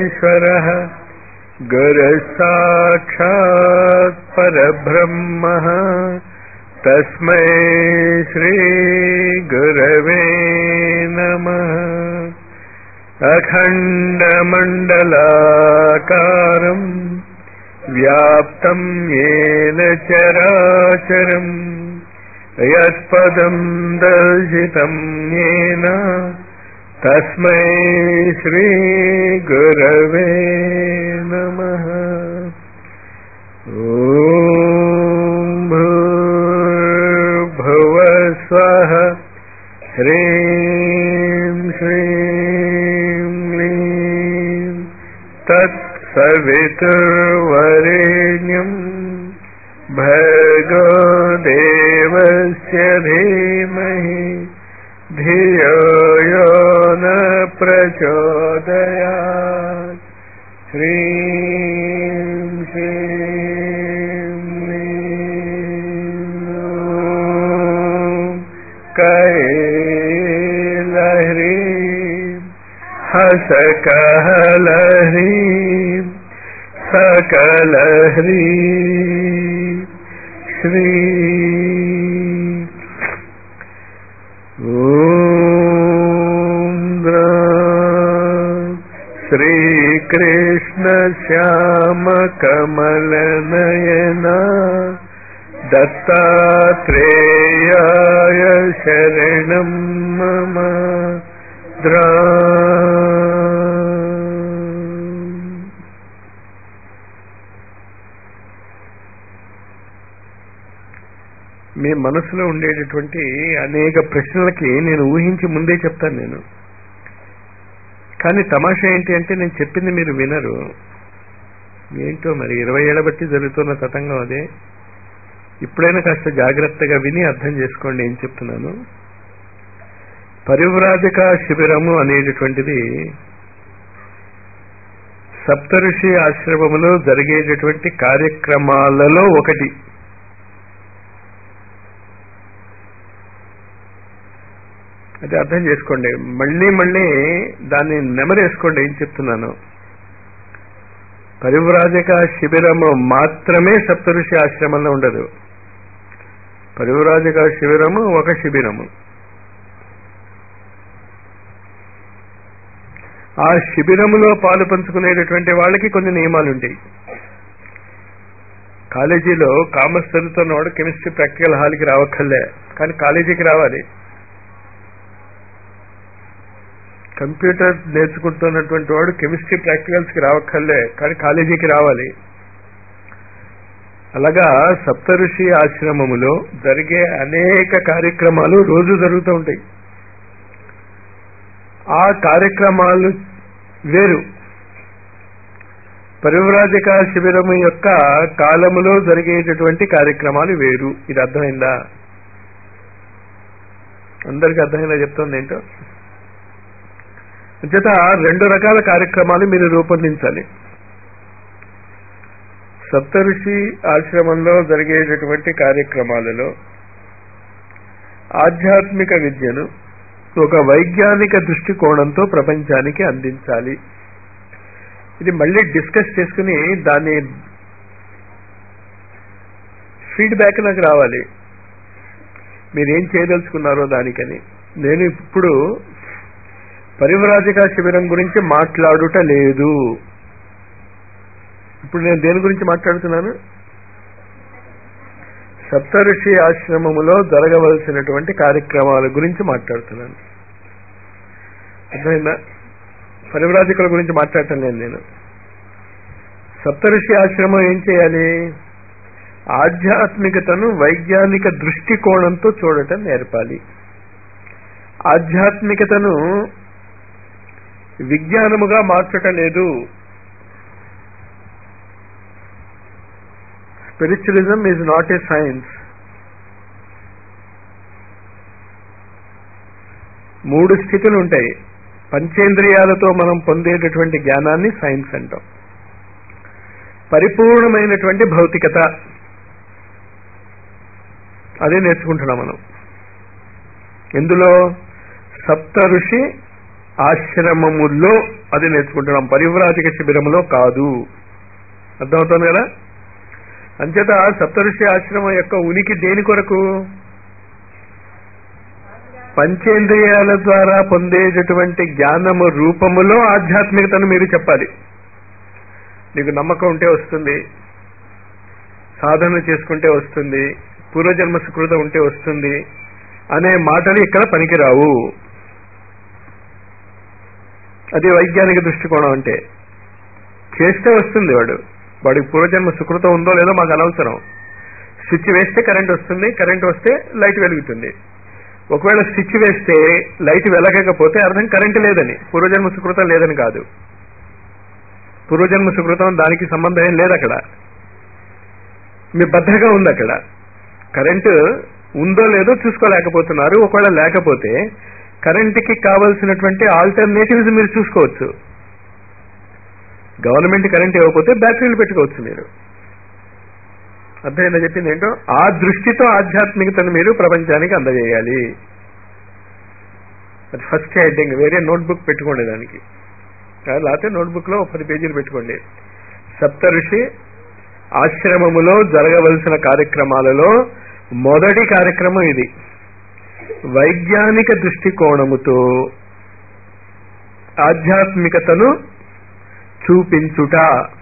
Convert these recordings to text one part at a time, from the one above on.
परमेश्वरः गुरुसाक्षात् परब्रह्मः तस्मै श्रीगुरवे नमः अखण्डमण्डलाकारम् व्याप्तं येन चराचरम् यत्पदं दर्शितं येन तस्मै श्रीगुरवे नमः ॐ भूर्भुवस्वः ह्रीं श्रीं क्लीं तत्सवितुर्वरेण्यम् भर्गो देवस्य धीमहि धियो यो न प्रचोदयात् श्रीं श्रीं कैलह्रीं हसकहलह्रीं सकलह्रीं श्री श्रीकृष्ण श्याम कमलनयना दत्तात्रेयाय शरणं मम द्रा మీ మనసులో ఉండేటటువంటి అనేక ప్రశ్నలకి నేను ఊహించి ముందే చెప్తాను నేను కానీ తమాషా ఏంటి అంటే నేను చెప్పింది మీరు వినరు ఏంటో మరి ఇరవై ఏళ్ల బట్టి జరుగుతున్న తతంగం అదే ఇప్పుడైనా కాస్త జాగ్రత్తగా విని అర్థం చేసుకోండి ఏం చెప్తున్నాను పరివ్రాజక శిబిరము అనేటటువంటిది సప్తఋషి ఆశ్రమములో జరిగేటటువంటి కార్యక్రమాలలో ఒకటి అది అర్థం చేసుకోండి మళ్ళీ మళ్ళీ దాన్ని నెమరేసుకోండి ఏం చెప్తున్నాను పరివ్రాజక శిబిరము మాత్రమే సప్తఋషి ఆశ్రమంలో ఉండదు పరివ్రాజక శిబిరము ఒక శిబిరము ఆ శిబిరములో పాలు పంచుకునేటటువంటి వాళ్ళకి కొన్ని నియమాలు ఉంటాయి కాలేజీలో కామర్స్ చదువుతున్నవాడు కెమిస్ట్రీ ప్రాక్టికల్ హాల్కి రావక్కర్లే కానీ కాలేజీకి రావాలి కంప్యూటర్ నేర్చుకుంటున్నటువంటి వాడు కెమిస్ట్రీ ప్రాక్టికల్స్కి రావక్కర్లే కానీ కాలేజీకి రావాలి అలాగా సప్తఋషి ఆశ్రమములో జరిగే అనేక కార్యక్రమాలు రోజు జరుగుతూ ఉంటాయి ఆ కార్యక్రమాలు వేరు పరివ్రాజక శిబిరము యొక్క కాలములో జరిగేటటువంటి కార్యక్రమాలు వేరు ఇది అర్థమైందా అందరికి అర్థమైందా చెప్తుంది ఏంటో చేత రెండు రకాల కార్యక్రమాలు మీరు రూపొందించాలి సప్తఋషి ఆశ్రమంలో జరిగేటటువంటి కార్యక్రమాలలో ఆధ్యాత్మిక విద్యను ఒక వైజ్ఞానిక దృష్టికోణంతో ప్రపంచానికి అందించాలి ఇది మళ్ళీ డిస్కస్ చేసుకుని దాని ఫీడ్బ్యాక్ నాకు రావాలి మీరేం చేయదలుచుకున్నారో దానికని నేను ఇప్పుడు పరివరాజక శిబిరం గురించి మాట్లాడుట లేదు ఇప్పుడు నేను దేని గురించి మాట్లాడుతున్నాను సప్తఋషి ఆశ్రమములో జరగవలసినటువంటి కార్యక్రమాల గురించి మాట్లాడుతున్నాను అర్థమైందా పరివ్రాజకుల గురించి మాట్లాడటం లేదు నేను సప్తఋషి ఆశ్రమం ఏం చేయాలి ఆధ్యాత్మికతను వైజ్ఞానిక దృష్టికోణంతో చూడటం నేర్పాలి ఆధ్యాత్మికతను విజ్ఞానముగా మార్చటం లేదు spiritualism is not a science మూడు స్థితులు ఉంటాయి పంచేంద్రియాలతో మనం పొందేటటువంటి జ్ఞానాన్ని సైన్స్ అంటాం పరిపూర్ణమైనటువంటి భౌతికత అదే నేర్చుకుంటున్నాం మనం ఎందులో సప్త ఋషి ఆశ్రమములో అది నేర్చుకుంటున్నాం పరివ్రాజక శిబిరములో కాదు అర్థమవుతుంది కదా అంచేత సప్తఋషి ఆశ్రమం యొక్క ఉనికి దేని కొరకు పంచేంద్రియాల ద్వారా పొందేటటువంటి జ్ఞానము రూపములో ఆధ్యాత్మికతను మీరు చెప్పాలి నీకు నమ్మకం ఉంటే వస్తుంది సాధన చేసుకుంటే వస్తుంది పూర్వజన్మ సుకృత ఉంటే వస్తుంది అనే మాటలు ఇక్కడ పనికిరావు అది వైజ్ఞానిక దృష్టికోణం అంటే చేస్తే వస్తుంది వాడు వాడికి పూర్వజన్మ సుకృతం ఉందో లేదో మాకు అనవసరం స్విచ్ వేస్తే కరెంట్ వస్తుంది కరెంట్ వస్తే లైట్ వెలుగుతుంది ఒకవేళ స్విచ్ వేస్తే లైట్ వెలగకపోతే అర్థం కరెంట్ లేదని పూర్వజన్మ సుకృతం లేదని కాదు పూర్వజన్మ సుకృతం దానికి సంబంధం ఏం లేదు అక్కడ మీ బద్ధగా ఉంది అక్కడ కరెంటు ఉందో లేదో చూసుకోలేకపోతున్నారు ఒకవేళ లేకపోతే కరెంటుకి కావలసినటువంటి ఆల్టర్నేటివ్స్ మీరు చూసుకోవచ్చు గవర్నమెంట్ కరెంట్ ఇవ్వకపోతే బ్యాటరీలు పెట్టుకోవచ్చు మీరు అర్థమైందా చెప్పింది ఏంటో ఆ దృష్టితో ఆధ్యాత్మికతను మీరు ప్రపంచానికి అందజేయాలి అది ఫస్ట్ హెడ్డింగ్ వేరే నోట్బుక్ పెట్టుకోండి దానికి లేకపోతే నోట్బుక్ లో పది పేజీలు పెట్టుకోండి సప్త ఋషి ఆశ్రమములో జరగవలసిన కార్యక్రమాలలో మొదటి కార్యక్రమం ఇది వైజ్ఞానిక దృష్టికోణముతో ఆధ్యాత్మికతను చూపించుట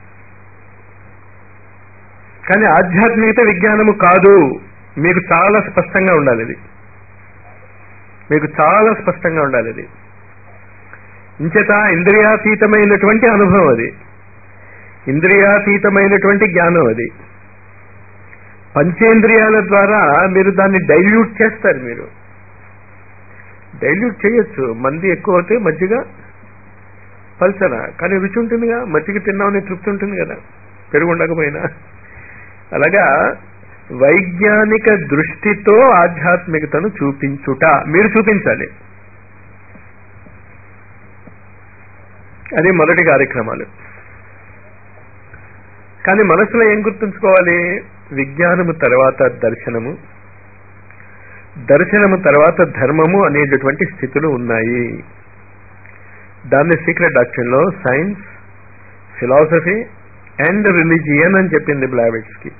కానీ ఆధ్యాత్మికత విజ్ఞానము కాదు మీకు చాలా స్పష్టంగా ఉండాలి ఇది మీకు చాలా స్పష్టంగా ఉండాలి ఇది ఇంచేత ఇంద్రియాతీతమైనటువంటి అనుభవం అది ఇంద్రియాతీతమైనటువంటి జ్ఞానం అది పంచేంద్రియాల ద్వారా మీరు దాన్ని డైల్యూట్ చేస్తారు మీరు డైల్యూట్ చేయొచ్చు మంది ఎక్కువ అవుతే మజ్జిగ పల్చన కానీ రుచి ఉంటుందిగా మజ్జిగ తిన్నామని తృప్తి ఉంటుంది కదా పెరుగు ఉండకపోయినా అలాగా వైజ్ఞానిక దృష్టితో ఆధ్యాత్మికతను చూపించుట మీరు చూపించాలి అది మొదటి కార్యక్రమాలు కానీ మనసులో ఏం గుర్తుంచుకోవాలి విజ్ఞానము తర్వాత దర్శనము దర్శనము తర్వాత ధర్మము అనేటటువంటి స్థితులు ఉన్నాయి దాన్ని సీక్రెట్ డాక్టర్ లో సైన్స్ ఫిలాసఫీ అండ్ రిలీజియన్ అని చెప్పింది బ్లావెట్స్ కి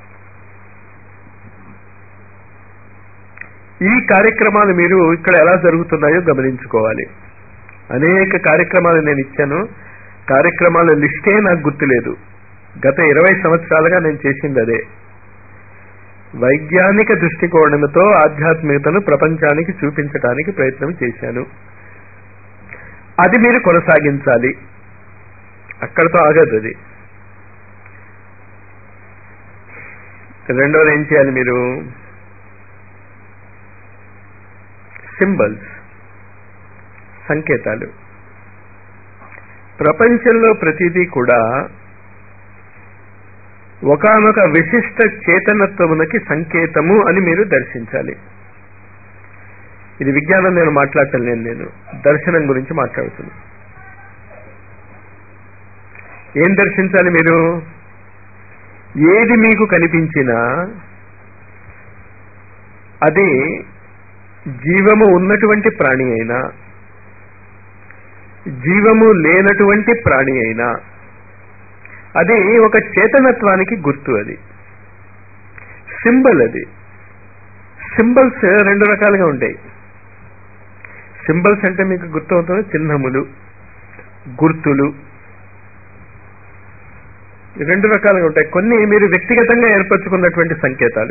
ఈ కార్యక్రమాలు మీరు ఇక్కడ ఎలా జరుగుతున్నాయో గమనించుకోవాలి అనేక కార్యక్రమాలు నేను ఇచ్చాను కార్యక్రమాల లిస్టే నాకు గుర్తులేదు గత ఇరవై సంవత్సరాలుగా నేను చేసింది అదే వైజ్ఞానిక దృష్టికోణంతో ఆధ్యాత్మికతను ప్రపంచానికి చూపించడానికి ప్రయత్నం చేశాను అది మీరు కొనసాగించాలి అక్కడతో ఆగదు అది రెండోది ఏం చేయాలి మీరు సింబల్స్ సంకేతాలు ప్రపంచంలో ప్రతిదీ కూడా ఒకనొక విశిష్ట చేతనత్వమునకి సంకేతము అని మీరు దర్శించాలి ఇది విజ్ఞానం నేను మాట్లాడటం లేదు నేను దర్శనం గురించి మాట్లాడుతున్నా ఏం దర్శించాలి మీరు ఏది మీకు కనిపించినా అది జీవము ఉన్నటువంటి ప్రాణి అయినా జీవము లేనటువంటి ప్రాణి అయినా అది ఒక చేతనత్వానికి గుర్తు అది సింబల్ అది సింబల్స్ రెండు రకాలుగా ఉంటాయి సింబల్స్ అంటే మీకు గుర్తవుతుంది చిహ్నములు గుర్తులు రెండు రకాలుగా ఉంటాయి కొన్ని మీరు వ్యక్తిగతంగా ఏర్పరచుకున్నటువంటి సంకేతాలు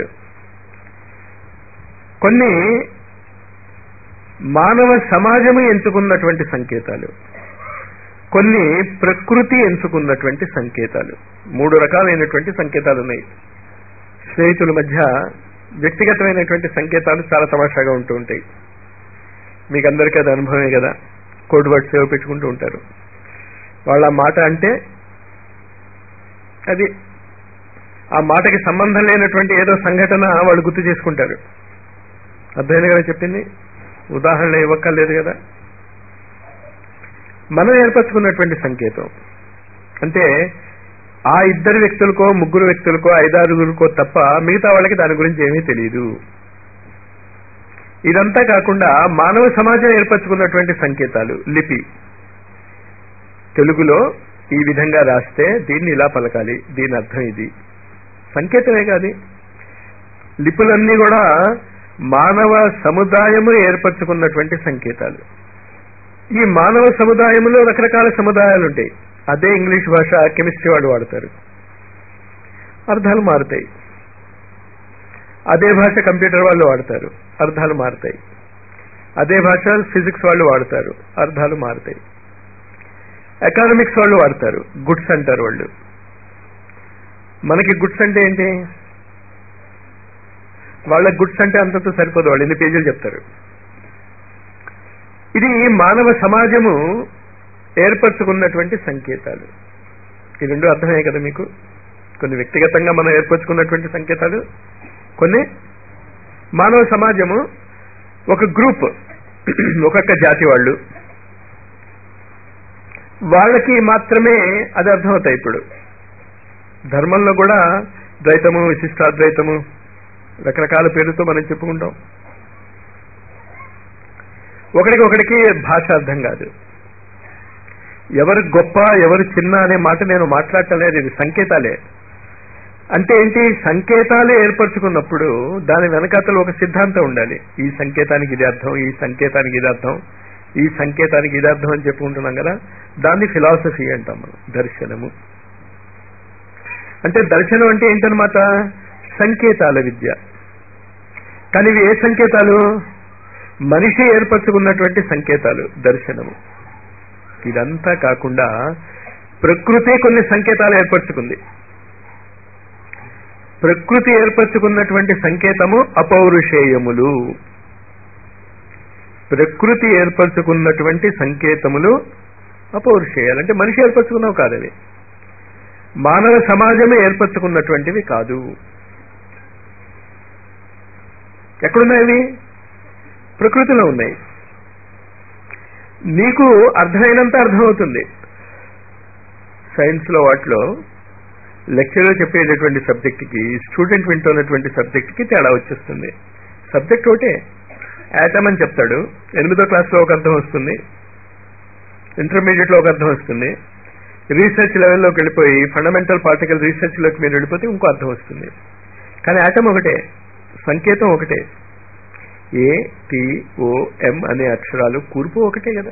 కొన్ని మానవ సమాజము ఎంచుకున్నటువంటి సంకేతాలు కొన్ని ప్రకృతి ఎంచుకున్నటువంటి సంకేతాలు మూడు రకాలైనటువంటి సంకేతాలు ఉన్నాయి స్నేహితుల మధ్య వ్యక్తిగతమైనటువంటి సంకేతాలు చాలా తమాషాగా ఉంటూ ఉంటాయి మీకు అందరికీ అది అనుభవమే కదా కోడ్ వర్డ్స్ ఏవో పెట్టుకుంటూ ఉంటారు వాళ్ళ మాట అంటే అది ఆ మాటకి సంబంధం లేనటువంటి ఏదో సంఘటన వాళ్ళు గుర్తు చేసుకుంటారు అర్థమైంది కదా చెప్పింది ఉదాహరణ ఇవ్వక్కర్లేదు కదా మనం ఏర్పరచుకున్నటువంటి సంకేతం అంటే ఆ ఇద్దరు వ్యక్తులకో ముగ్గురు వ్యక్తులకో ఐదారుగురికో తప్ప మిగతా వాళ్ళకి దాని గురించి ఏమీ తెలియదు ఇదంతా కాకుండా మానవ సమాజం ఏర్పరచుకున్నటువంటి సంకేతాలు లిపి తెలుగులో ఈ విధంగా రాస్తే దీన్ని ఇలా పలకాలి దీని అర్థం ఇది సంకేతమే కాదు లిపులన్నీ కూడా మానవ సముదాయము ఏర్పరచుకున్నటువంటి సంకేతాలు ఈ మానవ సముదాయంలో రకరకాల సముదాయాలు ఉంటాయి అదే ఇంగ్లీష్ భాష కెమిస్ట్రీ వాళ్ళు వాడతారు అర్థాలు మారుతాయి అదే భాష కంప్యూటర్ వాళ్ళు వాడతారు అర్థాలు మారుతాయి అదే భాష ఫిజిక్స్ వాళ్ళు వాడతారు అర్థాలు మారుతాయి ఎకానమిక్స్ వాళ్ళు వాడతారు గుడ్స్ అంటారు వాళ్ళు మనకి గుడ్స్ అంటే ఏంటి వాళ్ళ గుడ్స్ అంటే అంతంత సరిపోదు వాళ్ళు ఎన్ని పేజీలు చెప్తారు ఇది మానవ సమాజము ఏర్పరచుకున్నటువంటి సంకేతాలు ఈ రెండు అర్థమే కదా మీకు కొన్ని వ్యక్తిగతంగా మనం ఏర్పరచుకున్నటువంటి సంకేతాలు కొన్ని మానవ సమాజము ఒక గ్రూప్ ఒక్కొక్క జాతి వాళ్ళు వాళ్ళకి మాత్రమే అది అర్థమవుతాయి ఇప్పుడు ధర్మంలో కూడా ద్వైతము విశిష్టాద్వైతము రకరకాల పేర్లతో మనం చెప్పుకుంటాం ఒకరికి ఒకరికి భాష అర్థం కాదు ఎవరు గొప్ప ఎవరు చిన్న అనే మాట నేను మాట్లాడటలేదు ఇది సంకేతాలే అంటే ఏంటి సంకేతాలు ఏర్పరచుకున్నప్పుడు దాని వెనకాతలు ఒక సిద్ధాంతం ఉండాలి ఈ సంకేతానికి ఇది అర్థం ఈ సంకేతానికి ఇది అర్థం ఈ సంకేతానికి ఇది అర్థం అని చెప్పుకుంటున్నాం కదా దాన్ని ఫిలాసఫీ అంటాం మనం దర్శనము అంటే దర్శనం అంటే ఏంటనమాట సంకేతాల విద్య కానీ ఇవి ఏ సంకేతాలు మనిషి ఏర్పరచుకున్నటువంటి సంకేతాలు దర్శనము ఇదంతా కాకుండా ప్రకృతి కొన్ని సంకేతాలు ఏర్పరచుకుంది ప్రకృతి ఏర్పరచుకున్నటువంటి సంకేతము అపౌరుషేయములు ప్రకృతి ఏర్పరచుకున్నటువంటి సంకేతములు అపౌరుషేయాలు అంటే మనిషి ఏర్పరచుకున్నవి కాదు అవి మానవ సమాజమే ఏర్పరచుకున్నటువంటివి కాదు ఎక్కడున్నాయి ప్రకృతిలో ఉన్నాయి నీకు అర్థమైనంత అర్థమవుతుంది సైన్స్లో వాటిలో లెక్చరర్ చెప్పేటటువంటి సబ్జెక్ట్కి స్టూడెంట్ వింటున్నటువంటి సబ్జెక్ట్కి తేడా వచ్చేస్తుంది సబ్జెక్ట్ ఒకటే యాటమ్ అని చెప్తాడు ఎనిమిదో క్లాస్లో ఒక అర్థం వస్తుంది ఇంటర్మీడియట్లో ఒక అర్థం వస్తుంది రీసెర్చ్ లెవెల్లోకి వెళ్ళిపోయి ఫండమెంటల్ పార్టికల్ రీసెర్చ్లోకి మీరు వెళ్ళిపోతే ఇంకో అర్థం వస్తుంది కానీ యాటమ్ ఒకటే సంకేతం ఒకటే ఏ టి ఓ ఎం అనే అక్షరాలు కూర్పు ఒకటే కదా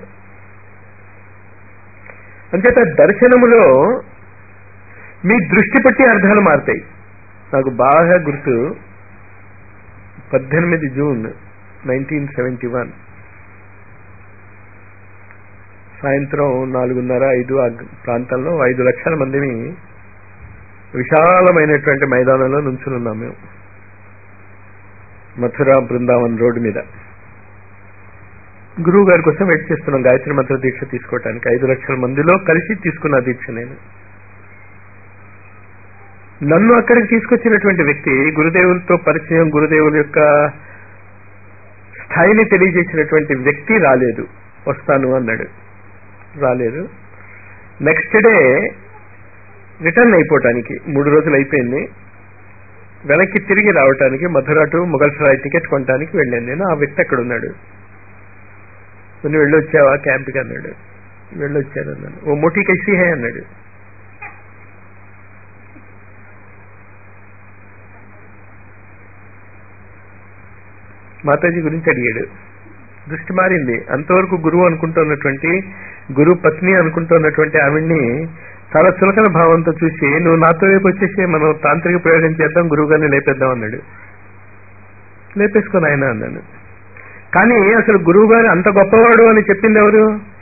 అంచేత దర్శనములో మీ దృష్టి పట్టి అర్థాలు మారుతాయి నాకు బాగా గుర్తు పద్దెనిమిది జూన్ నైన్టీన్ సెవెంటీ వన్ సాయంత్రం నాలుగున్నర ఐదు ఆ ప్రాంతంలో ఐదు లక్షల మందిని విశాలమైనటువంటి మైదానంలో నుంచుని ఉన్నాం మేము మథురా బృందావన్ రోడ్డు మీద గురువు గారి కోసం వెయిట్ చేస్తున్నాం గాయత్రి మంత్ర దీక్ష తీసుకోవటానికి ఐదు లక్షల మందిలో కలిసి తీసుకున్న దీక్ష నేను నన్ను అక్కడికి తీసుకొచ్చినటువంటి వ్యక్తి గురుదేవులతో పరిచయం గురుదేవుల యొక్క స్థాయిని తెలియజేసినటువంటి వ్యక్తి రాలేదు వస్తాను అన్నాడు రాలేదు నెక్స్ట్ డే రిటర్న్ అయిపోవటానికి మూడు రోజులు అయిపోయింది వెనక్కి తిరిగి రావటానికి మధురా టు మొఘల్ సరాయ్ టికెట్ కొనడానికి వెళ్ళాను నేను ఆ వ్యక్తి అక్కడ ఉన్నాడు కొన్ని వెళ్ళొచ్చావా క్యాంప్కి అన్నాడు వెళ్ళొచ్చాను అన్నాను ఓ మోటీ కైసీ హే అన్నాడు మాతాజీ గురించి అడిగాడు దృష్టి మారింది అంతవరకు గురువు అనుకుంటున్నటువంటి గురు పత్ని అనుకుంటున్నటువంటి ఆవిడ్ని చాలా చులకన భావంతో చూసి నువ్వు నాతో వైపు వచ్చేసి మనం తాంత్రిక ప్రయోగం చేద్దాం గురువు గారిని లేపేద్దాం అన్నాడు లేపేసుకొని ఆయన అన్నాను కానీ అసలు గురువు గారు అంత గొప్పవాడు అని చెప్పింది ఎవరు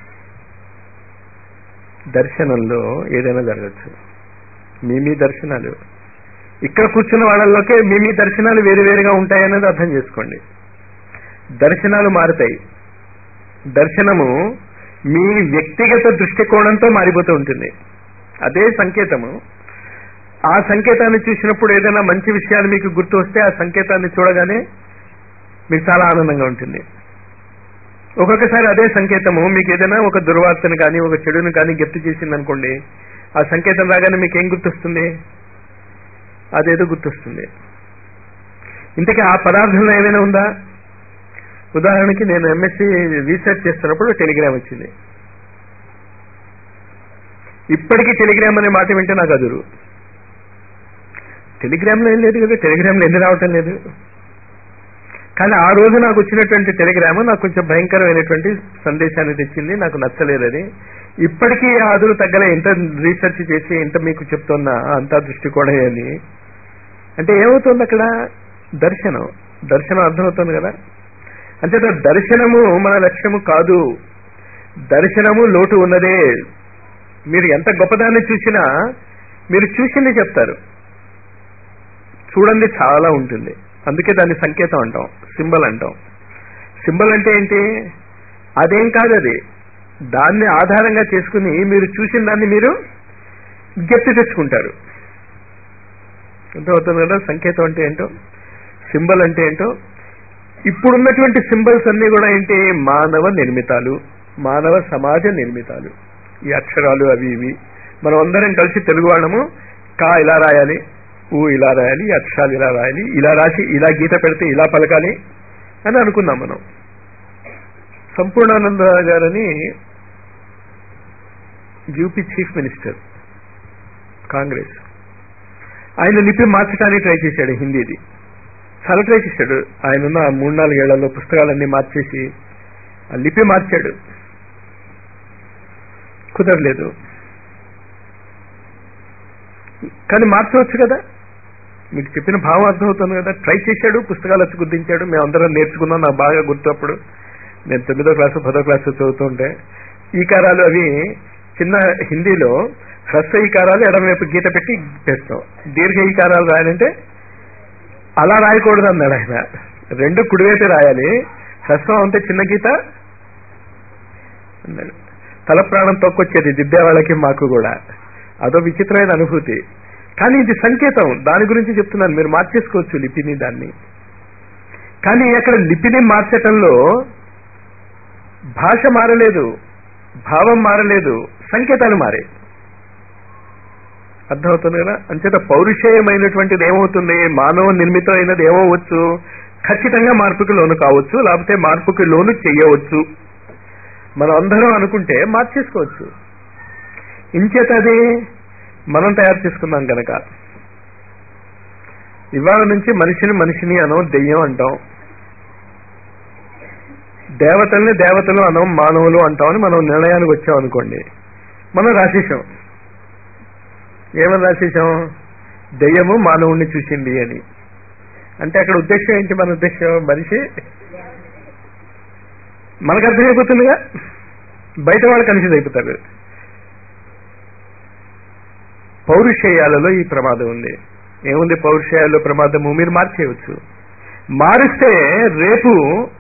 దర్శనంలో ఏదైనా జరగచ్చు మీ మీ దర్శనాలు ఇక్కడ కూర్చున్న వాళ్ళలోకే మీ మీ దర్శనాలు వేరు వేరుగా ఉంటాయనేది అర్థం చేసుకోండి దర్శనాలు మారుతాయి దర్శనము మీ వ్యక్తిగత దృష్టికోణంతో మారిపోతూ ఉంటుంది అదే సంకేతము ఆ సంకేతాన్ని చూసినప్పుడు ఏదైనా మంచి విషయాలు మీకు గుర్తు వస్తే ఆ సంకేతాన్ని చూడగానే మీకు చాలా ఆనందంగా ఉంటుంది ఒక్కొక్కసారి అదే సంకేతము మీకు ఏదైనా ఒక దుర్వార్తను కానీ ఒక చెడును కానీ గుర్తు చేసింది అనుకోండి ఆ సంకేతం రాగానే మీకు ఏం గుర్తొస్తుంది అదేదో గుర్తొస్తుంది ఇంతకీ ఆ పదార్థంలో ఏమైనా ఉందా ఉదాహరణకి నేను ఎంఎస్సి రీసెర్చ్ చేస్తున్నప్పుడు టెలిగ్రామ్ వచ్చింది ఇప్పటికీ టెలిగ్రామ్ అనే మాట వింటే నాకు అదురు టెలిగ్రామ్లో ఏం లేదు కదా టెలిగ్రామ్లో ఎందుకు రావటం లేదు కానీ ఆ రోజు నాకు వచ్చినటువంటి టెలిగ్రామ్ నాకు కొంచెం భయంకరమైనటువంటి సందేశాన్ని తెచ్చింది నాకు నచ్చలేదు అది ఇప్పటికీ ఆ అదురు తగ్గలే ఎంత రీసెర్చ్ చేసి ఎంత మీకు చెప్తున్నా అంతా దృష్టికోణే అని అంటే ఏమవుతుంది అక్కడ దర్శనం దర్శనం అర్థమవుతుంది కదా అంటే దర్శనము మన లక్ష్యము కాదు దర్శనము లోటు ఉన్నదే మీరు ఎంత గొప్పదాన్ని చూసినా మీరు చూసింది చెప్తారు చూడండి చాలా ఉంటుంది అందుకే దాన్ని సంకేతం అంటాం సింబల్ అంటాం సింబల్ అంటే ఏంటి అదేం కాదు అది దాన్ని ఆధారంగా చేసుకుని మీరు చూసిన దాన్ని మీరు గెత్తి తెచ్చుకుంటారు అర్థమవుతుంది కదా సంకేతం అంటే ఏంటో సింబల్ అంటే ఏంటో ఇప్పుడున్నటువంటి సింబల్స్ అన్ని కూడా ఏంటి మానవ నిర్మితాలు మానవ సమాజ నిర్మితాలు ఈ అక్షరాలు అవి ఇవి మనం అందరం కలిసి తెలుగు వాళ్ళము కా ఇలా రాయాలి ఊ ఇలా రాయాలి ఈ అక్షరాలు ఇలా రాయాలి ఇలా రాసి ఇలా గీత పెడితే ఇలా పలకాలి అని అనుకున్నాం మనం సంపూర్ణానంద గారని యూపీ చీఫ్ మినిస్టర్ కాంగ్రెస్ ఆయన లిపి మార్చడానికి ట్రై చేశాడు హిందీది చాలా ట్రై చేశాడు ఆయన ఉన్న మూడు నాలుగేళ్లలో పుస్తకాలన్నీ మార్చేసి ఆ లిపి మార్చాడు కుదరలేదు కానీ మార్చవచ్చు కదా మీకు చెప్పిన భావం అర్థమవుతుంది కదా ట్రై చేశాడు పుస్తకాలు వచ్చి గుర్తించాడు మేమందరం నేర్చుకున్నాం నాకు బాగా గుర్తు అప్పుడు నేను తొమ్మిదో క్లాసు పదో క్లాసు చదువుతుంటే ఈ కారాలు అవి చిన్న హిందీలో హ్రస్వ ఈకారాలు ఎడమవైపు గీత పెట్టి చేస్తాం దీర్ఘ ఈకారాలు రాయాలంటే అలా రాయకూడదు అన్నాడు ఆయన రెండు కుడివైపే రాయాలి హ్రస్వం అంటే చిన్న గీత అన్నాడు తల ప్రాణం తొక్కొచ్చేది దిద్దే వాళ్ళకి మాకు కూడా అదో విచిత్రమైన అనుభూతి కానీ ఇది సంకేతం దాని గురించి చెప్తున్నాను మీరు మార్చేసుకోవచ్చు లిపిని దాన్ని కానీ అక్కడ లిపిని మార్చటంలో భాష మారలేదు భావం మారలేదు సంకేతాలు మారే అర్థమవుతుంది కదా అంచేత పౌరుషేయమైనటువంటిది ఏమవుతుంది మానవ నిర్మితమైనది ఏమవచ్చు ఖచ్చితంగా మార్పుకి లోను కావచ్చు లేకపోతే మార్పుకి లోను చెయ్యవచ్చు మనం అందరం అనుకుంటే మార్చేసుకోవచ్చు ఇంచేత అది మనం తయారు చేసుకున్నాం కనుక ఇవాళ నుంచి మనిషిని మనిషిని అనం దెయ్యం అంటాం దేవతల్ని దేవతలు అనం మానవులు అంటామని మనం నిర్ణయానికి వచ్చాం అనుకోండి మనం రాసేసాం ఏమని రాసేసాం దెయ్యము మానవుణ్ణి చూసింది అని అంటే అక్కడ ఉద్దేశం ఏంటి మన ఉద్దేశం మనిషి మనకు అర్థమైపోతుందిగా బయట వాళ్ళు కన్ఫ్యూజ్ అయిపోతారు పౌరుషేయాలలో ఈ ప్రమాదం ఉంది ఏముంది పౌరుషేయాల్లో ప్రమాదము మీరు మార్చేయవచ్చు మారిస్తే రేపు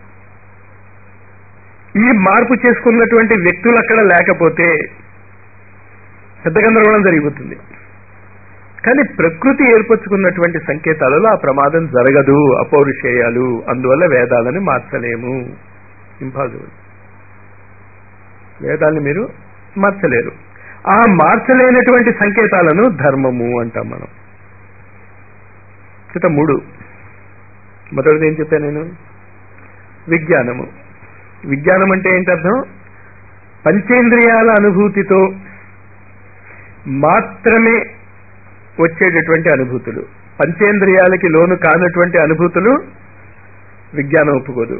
ఈ మార్పు చేసుకున్నటువంటి వ్యక్తులు అక్కడ లేకపోతే పెద్ద గందరగోళం జరిగిపోతుంది కానీ ప్రకృతి ఏర్పరచుకున్నటువంటి సంకేతాలలో ఆ ప్రమాదం జరగదు అపౌరుషేయాలు అందువల్ల వేదాలని మార్చలేము ఇంపాసిబుల్ వేదాన్ని మీరు మార్చలేరు ఆ మార్చలేనటువంటి సంకేతాలను ధర్మము అంటాం మనం ఇక మూడు మొదటిది ఏం చెప్పాను నేను విజ్ఞానము విజ్ఞానం అంటే ఏంటి అర్థం పంచేంద్రియాల అనుభూతితో మాత్రమే వచ్చేటటువంటి అనుభూతులు పంచేంద్రియాలకి లోను కానటువంటి అనుభూతులు విజ్ఞానం ఒప్పుకోదు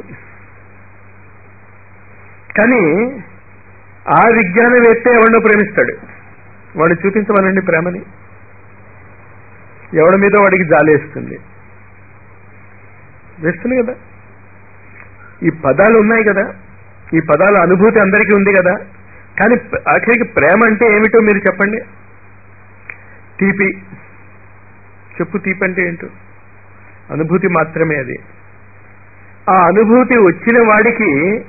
కానీ ఆ విజ్ఞానవేత్త ఎవరినో ప్రేమిస్తాడు వాడు చూపించమనండి ప్రేమని ఎవడి మీద వాడికి జాలేస్తుంది వేస్తుంది కదా ఈ పదాలు ఉన్నాయి కదా ఈ పదాల అనుభూతి అందరికీ ఉంది కదా కానీ ఆఖరికి ప్రేమ అంటే ఏమిటో మీరు చెప్పండి తీపి చెప్పు తీపి అంటే ఏంటో అనుభూతి మాత్రమే అది ఆ అనుభూతి వచ్చిన వాడికి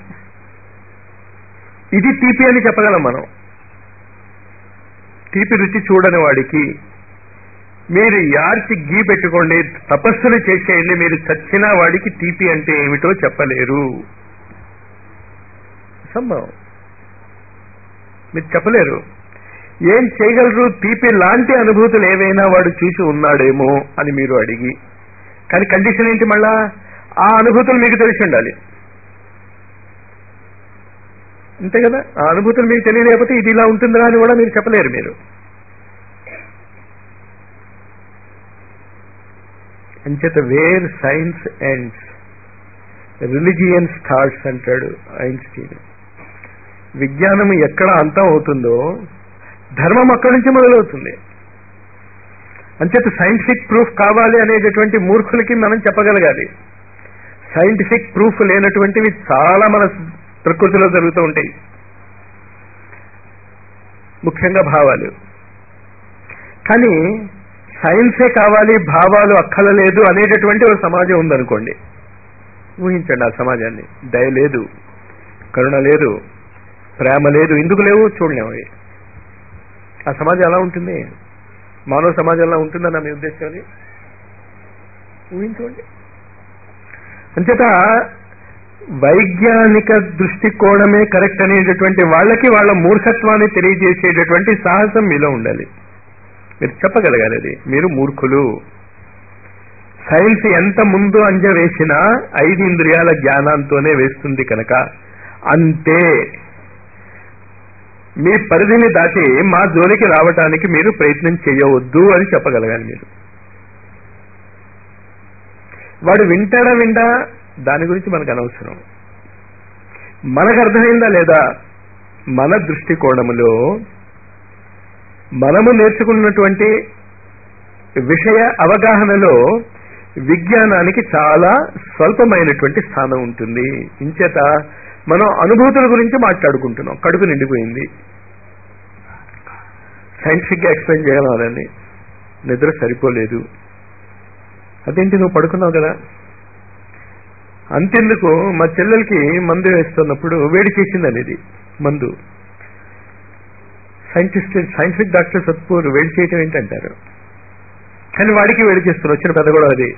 ఇది తీపి అని చెప్పగలం మనం తీపి రుచి చూడని వాడికి మీరు యార్చి గీ పెట్టుకోండి తపస్సులు చేసేయండి మీరు చచ్చిన వాడికి తీపి అంటే ఏమిటో చెప్పలేరు సంభవం మీరు చెప్పలేరు ఏం చేయగలరు తీపి లాంటి అనుభూతులు ఏవైనా వాడు చూసి ఉన్నాడేమో అని మీరు అడిగి కానీ కండిషన్ ఏంటి మళ్ళా ఆ అనుభూతులు మీకు తెలిసి ఉండాలి అంతే కదా ఆ అనుభూతులు మీకు తెలియలేకపోతే ఇది ఇలా ఉంటుందా అని కూడా మీరు చెప్పలేరు మీరు అంచేత where science ends religion starts అంటాడు ఐన్స్టీన్ విజ్ఞానం ఎక్కడ అంతం అవుతుందో ధర్మం అక్కడి నుంచి మొదలవుతుంది అంచేత సైంటిఫిక్ ప్రూఫ్ కావాలి అనేటటువంటి మూర్ఖులకి మనం చెప్పగలగాలి సైంటిఫిక్ ప్రూఫ్ లేనటువంటివి చాలా మన ప్రకృతిలో జరుగుతూ ఉంటాయి ముఖ్యంగా భావాలు కానీ సైన్సే కావాలి భావాలు అక్కలలేదు అనేటటువంటి ఒక సమాజం ఉందనుకోండి ఊహించండి ఆ సమాజాన్ని దయ లేదు కరుణ లేదు ప్రేమ లేదు ఎందుకు లేవు చూడలేము అవి ఆ సమాజం ఎలా ఉంటుంది మానవ సమాజంలో ఉంటుందన్న మీ ఉద్దేశం అది ఊహించుకోండి అంచేత వైజ్ఞానిక దృష్టికోణమే కరెక్ట్ అనేటటువంటి వాళ్ళకి వాళ్ళ మూర్ఖత్వాన్ని తెలియజేసేటటువంటి సాహసం మీలో ఉండాలి మీరు చెప్పగలగాలి అది మీరు మూర్ఖులు సైన్స్ ఎంత ముందు అంజ వేసినా ఐదు ఇంద్రియాల జ్ఞానంతోనే వేస్తుంది కనుక అంతే మీ పరిధిని దాటి మా జోలికి రావటానికి మీరు ప్రయత్నం చేయవద్దు అని చెప్పగలగాలి మీరు వాడు వింటాడా విండా దాని గురించి మనకు అనవసరం మనకు అర్థమైందా లేదా మన దృష్టికోణములో మనము నేర్చుకున్నటువంటి విషయ అవగాహనలో విజ్ఞానానికి చాలా స్వల్పమైనటువంటి స్థానం ఉంటుంది ఇంచేత మనం అనుభూతుల గురించి మాట్లాడుకుంటున్నాం కడుపు నిండిపోయింది సైంటిఫిక్ గా ఎక్స్ప్లెయిన్ చేయాలని నిద్ర సరిపోలేదు అదేంటి నువ్వు పడుకున్నావు కదా అంతెందుకు మా చెల్లెలకి మందు వేస్తున్నప్పుడు వేడి చేసిందని ఇది మందు సైంటిస్ట్ సైంటిఫిక్ డాక్టర్ సత్పూర్ వేడి చేయటం ఏంటంటారు కానీ వాడికి వేడి చేస్తున్నారు వచ్చిన పెద్ద కూడా అది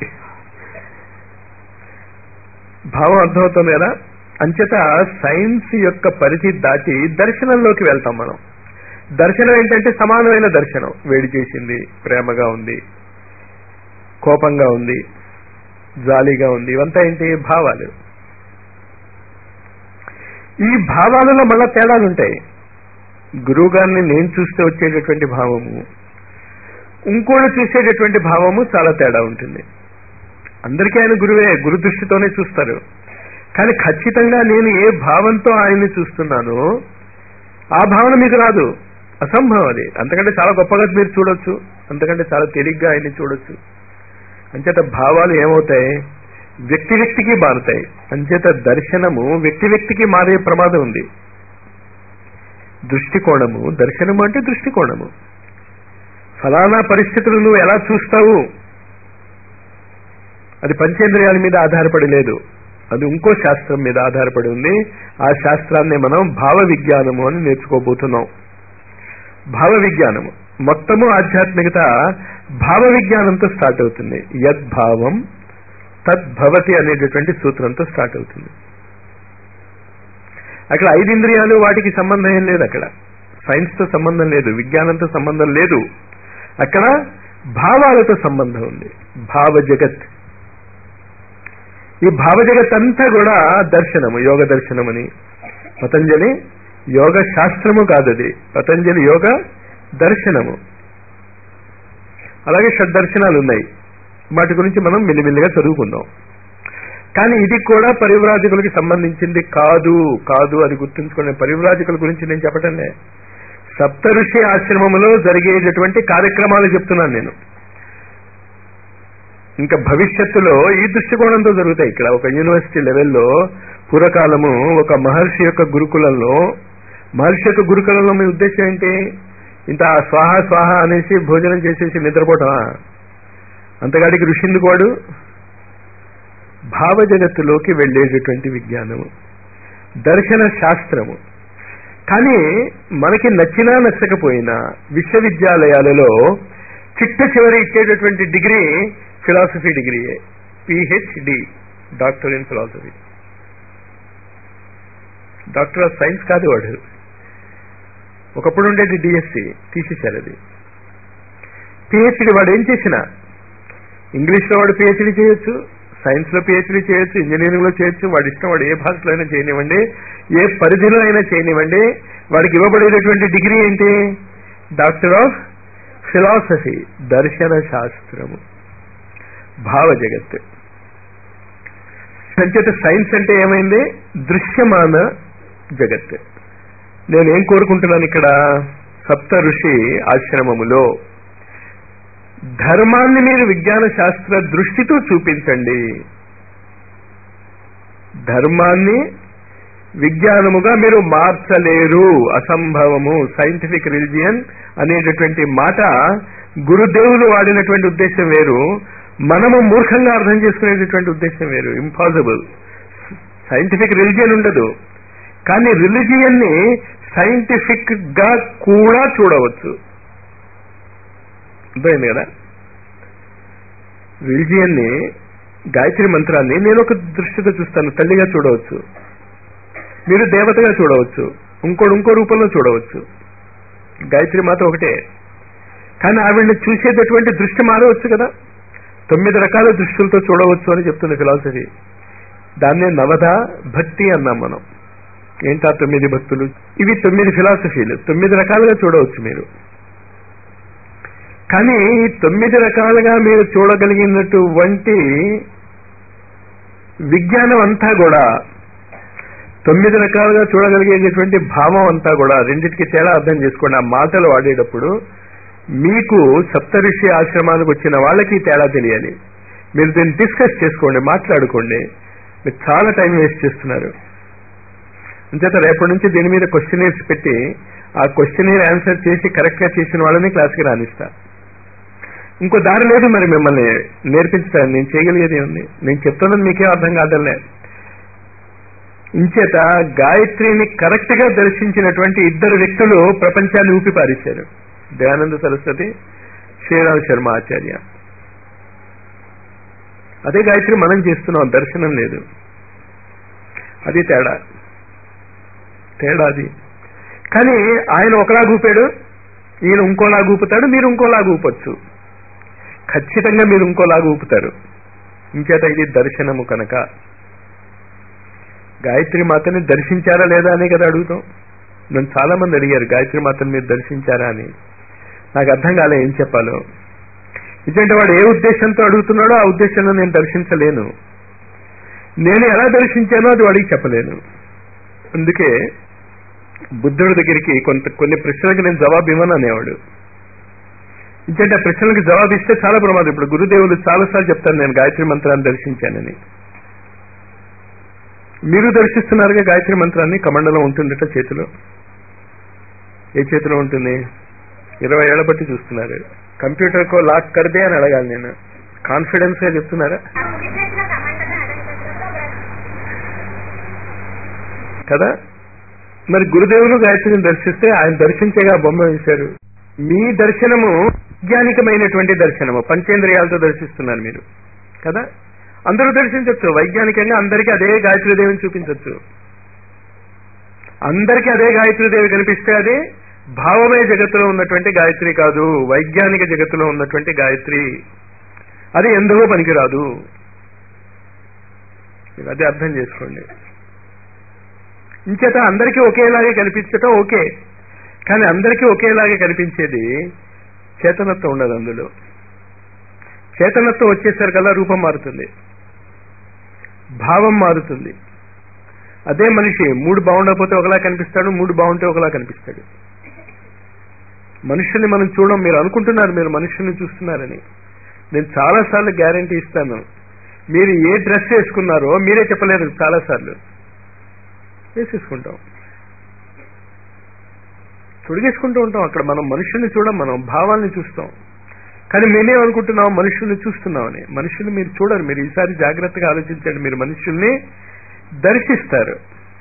భావం అర్థమవుతుంది కదా అంచేత సైన్స్ యొక్క పరిధి దాటి దర్శనంలోకి వెళ్తాం మనం దర్శనం ఏంటంటే సమానమైన దర్శనం వేడి చేసింది ప్రేమగా ఉంది కోపంగా ఉంది జాలీగా ఉంది ఇవంతా ఏంటి భావాలు ఈ భావాలలో మళ్ళా తేడాలు ఉంటాయి గురువు గారిని నేను చూస్తే వచ్చేటటువంటి భావము ఇంకోటి చూసేటటువంటి భావము చాలా తేడా ఉంటుంది అందరికీ ఆయన గురువే గురు దృష్టితోనే చూస్తారు కానీ ఖచ్చితంగా నేను ఏ భావంతో ఆయన్ని చూస్తున్నానో ఆ భావన మీకు రాదు అసంభవం అది అంతకంటే చాలా గొప్పగా మీరు చూడొచ్చు అంతకంటే చాలా తేలిగ్గా ఆయన్ని చూడొచ్చు అంచేత భావాలు ఏమవుతాయి వ్యక్తి వ్యక్తికి మారుతాయి అంచేత దర్శనము వ్యక్తి వ్యక్తికి మారే ప్రమాదం ఉంది దృష్టికోణము దర్శనము అంటే దృష్టికోణము ఫలానా పరిస్థితులు నువ్వు ఎలా చూస్తావు అది పంచేంద్రియాల మీద ఆధారపడి లేదు అది ఇంకో శాస్త్రం మీద ఆధారపడి ఉంది ఆ శాస్త్రాన్ని మనం భావ విజ్ఞానము అని నేర్చుకోబోతున్నాం భావ విజ్ఞానము మొత్తము ఆధ్యాత్మికత భావ విజ్ఞానంతో స్టార్ట్ అవుతుంది యద్భావం తద్భవతి అనేటటువంటి సూత్రంతో స్టార్ట్ అవుతుంది అక్కడ ఐదు ఇంద్రియాలు వాటికి సంబంధం ఏం లేదు అక్కడ సైన్స్ తో సంబంధం లేదు విజ్ఞానంతో సంబంధం లేదు అక్కడ భావాలతో సంబంధం ఉంది భావ జగత్ ఈ భావ జగత్ అంతా కూడా దర్శనము యోగ దర్శనమని పతంజలి యోగ శాస్త్రము కాదు అది పతంజలి యోగ దర్శనము అలాగే షడ్దర్శనాలు ఉన్నాయి వాటి గురించి మనం మెల్లిమెల్లిగా చదువుకుందాం కానీ ఇది కూడా పరివ్రాజకులకి సంబంధించింది కాదు కాదు అది గుర్తుంచుకునే పరివ్రాజకుల గురించి నేను చెప్పటంలే సప్తఋషి ఆశ్రమములో జరిగేటటువంటి కార్యక్రమాలు చెప్తున్నాను నేను ఇంకా భవిష్యత్తులో ఈ దృష్టికోణంతో జరుగుతాయి ఇక్కడ ఒక యూనివర్సిటీ లెవెల్లో పూర్వకాలము ఒక మహర్షి యొక్క గురుకులంలో మహర్షి యొక్క గురుకులంలో మీ ఉద్దేశం ఏంటి ఇంత స్వాహ స్వాహ అనేసి భోజనం చేసేసి నిద్రపోవటమా అంతగాడికి ఋషిందుకు వాడు భావ జగత్తులోకి వెళ్లేటటువంటి విజ్ఞానము దర్శన శాస్త్రము కానీ మనకి నచ్చినా నచ్చకపోయినా విశ్వవిద్యాలయాలలో చిట్ట చివరి ఇచ్చేటటువంటి డిగ్రీ ఫిలాసఫీ డిగ్రీయే PhD doctor in philosophy doctor of science కాదు వాడు ఒకప్పుడు ఉండేది డిఎస్సి తీసేశారు అది పిహెచ్డి వాడు ఏం చేసినా ఇంగ్లీష్లో వాడు పిహెచ్డి చేయొచ్చు సైన్స్ లో పిహెచ్డీ చేయొచ్చు ఇంజనీరింగ్ లో చేయొచ్చు వాడి ఇష్టం వాడు ఏ భాషలో అయినా చేయనివ్వండి ఏ పరిధిలో అయినా చేయనివ్వండి వాడికి ఇవ్వబడేటటువంటి డిగ్రీ ఏంటి డాక్టర్ ఆఫ్ ఫిలాసఫీ దర్శన శాస్త్రము భావ జగత్ సంచేత సైన్స్ అంటే ఏమైంది దృశ్యమాన జగత్ నేనేం కోరుకుంటున్నాను ఇక్కడ సప్త ఋషి ఆశ్రమములో ధర్మాన్ని మీరు విజ్ఞాన శాస్త్ర దృష్టితో చూపించండి ధర్మాన్ని విజ్ఞానముగా మీరు మార్చలేరు అసంభవము సైంటిఫిక్ రిలిజియన్ అనేటటువంటి మాట గురుదేవులు వాడినటువంటి ఉద్దేశం వేరు మనము మూర్ఖంగా అర్థం చేసుకునేటటువంటి ఉద్దేశం వేరు ఇంపాసిబుల్ సైంటిఫిక్ రిలిజియన్ ఉండదు కానీ రిలిజియన్ ని సైంటిఫిక్ గా కూడా చూడవచ్చు అర్థమైంది కదా రిలిజియన్ ని గాయత్రి మంత్రాన్ని నేను ఒక దృష్టితో చూస్తాను తల్లిగా చూడవచ్చు మీరు దేవతగా చూడవచ్చు ఇంకోటి ఇంకో రూపంలో చూడవచ్చు గాయత్రి మాత ఒకటే కానీ ఆవిడని చూసేటటువంటి దృష్టి మారవచ్చు కదా తొమ్మిది రకాల దృష్టిలతో చూడవచ్చు అని చెప్తుంది ఫిలాసఫీ దాన్నే నవద భక్తి అన్నాం మనం ఏంటా తొమ్మిది భక్తులు ఇవి తొమ్మిది ఫిలాసఫీలు తొమ్మిది రకాలుగా చూడవచ్చు మీరు కానీ ఈ తొమ్మిది రకాలుగా మీరు చూడగలిగినటువంటి విజ్ఞానం అంతా కూడా తొమ్మిది రకాలుగా చూడగలిగేటటువంటి భావం అంతా కూడా రెండింటికి తేడా అర్థం చేసుకోండి ఆ మాటలు వాడేటప్పుడు మీకు సప్తఋషి ఆశ్రమానికి వచ్చిన వాళ్ళకి తేడా తెలియాలి మీరు దీన్ని డిస్కస్ చేసుకోండి మాట్లాడుకోండి మీరు చాలా టైం వేస్ట్ చేస్తున్నారు అంచేత రేపటి నుంచి దీని మీద క్వశ్చనీర్స్ పెట్టి ఆ క్వశ్చనీర్ ఆన్సర్ చేసి కరెక్ట్ గా చేసిన వాళ్ళని క్లాస్కి రానిస్తా ఇంకో దారి లేదు మరి మిమ్మల్ని నేర్పించడానికి నేను చేయగలిగేది ఉంది నేను చెప్తున్నది మీకేం అర్థం కాదలే ఇంచేత గాయత్రిని కరెక్ట్ గా దర్శించినటువంటి ఇద్దరు వ్యక్తులు ప్రపంచాన్ని ఊపి పారేశారు దయానంద సరస్వతి శ్రీరామ్ శర్మ ఆచార్య అదే గాయత్రి మనం చేస్తున్నాం దర్శనం లేదు అది తేడా తేడా అది కానీ ఆయన ఒకలాగా ఊపాడు ఈయన ఇంకోలాగా ఊపుతాడు మీరు ఇంకోలాగా ఊపొచ్చు ఖచ్చితంగా మీరు ఇంకోలాగా ఊపుతారు ఇంచేత ఇది దర్శనము కనుక గాయత్రి మాతని దర్శించారా లేదా అనే కదా అడుగుతాం నన్ను చాలా మంది అడిగారు గాయత్రి మాతను మీరు దర్శించారా అని నాకు అర్థం కాలే ఏం చెప్పాలో ఎందుకంటే వాడు ఏ ఉద్దేశంతో అడుగుతున్నాడో ఆ ఉద్దేశంలో నేను దర్శించలేను నేను ఎలా దర్శించానో అది వాడికి చెప్పలేను అందుకే బుద్ధుడి దగ్గరికి కొంత కొన్ని ప్రశ్నలకు నేను జవాబు ఇవ్వను అనేవాడు ఎందుకంటే ఆ ప్రశ్నలకు జవాబు ఇస్తే చాలా ప్రమాదం ఇప్పుడు గురుదేవులు చాలాసార్లు చెప్తాను నేను గాయత్రి మంత్రాన్ని దర్శించానని మీరు దర్శిస్తున్నారుగా గాయత్రి మంత్రాన్ని కమండలం ఉంటుందట చేతిలో ఏ చేతిలో ఉంటుంది ఇరవై ఏళ్ల బట్టి చూస్తున్నారు కంప్యూటర్ కో లాక్ కడితే అని అడగాలి నేను కాన్ఫిడెన్స్ గా చెప్తున్నారా కదా మరి గురుదేవులు గాయత్రిని దర్శిస్తే ఆయన దర్శించేగా బొమ్మ వేశారు మీ దర్శనము వైజ్ఞానికమైనటువంటి దర్శనము పంచేంద్రియాలతో దర్శిస్తున్నారు మీరు కదా అందరూ దర్శించవచ్చు వైజ్ఞానికంగా అందరికీ అదే గాయత్రీదేవిని చూపించవచ్చు అందరికీ అదే గాయత్రీదేవి కనిపిస్తే అది భావమయ జగత్తులో ఉన్నటువంటి గాయత్రి కాదు వైజ్ఞానిక జగత్తులో ఉన్నటువంటి గాయత్రి అది ఎందుకో పనికిరాదు మీరు అది అర్థం చేసుకోండి ఇంచేత అందరికీ ఒకేలాగే కనిపించటం ఓకే కానీ అందరికీ ఒకేలాగే కనిపించేది చేతనత్వం ఉండదు అందులో చేతనత్వం వచ్చేసరికల్లా రూపం మారుతుంది భావం మారుతుంది అదే మనిషి మూడు బాగుండకపోతే ఒకలా కనిపిస్తాడు మూడు బాగుంటే ఒకలా కనిపిస్తాడు మనుషుల్ని మనం చూడం మీరు అనుకుంటున్నారు మీరు మనుషుల్ని చూస్తున్నారని నేను చాలాసార్లు గ్యారంటీ ఇస్తాను మీరు ఏ డ్రెస్ వేసుకున్నారో మీరే చెప్పలేరు చాలాసార్లు వేసేసుకుంటాం తొడిగేసుకుంటూ ఉంటాం అక్కడ మనం మనుషుల్ని చూడం మనం భావాల్ని చూస్తాం కానీ మేమేమనుకుంటున్నాం మనుషుల్ని చూస్తున్నామని మనుషుల్ని మీరు చూడరు మీరు ఈసారి జాగ్రత్తగా ఆలోచించండి మీరు మనుషుల్ని దర్శిస్తారు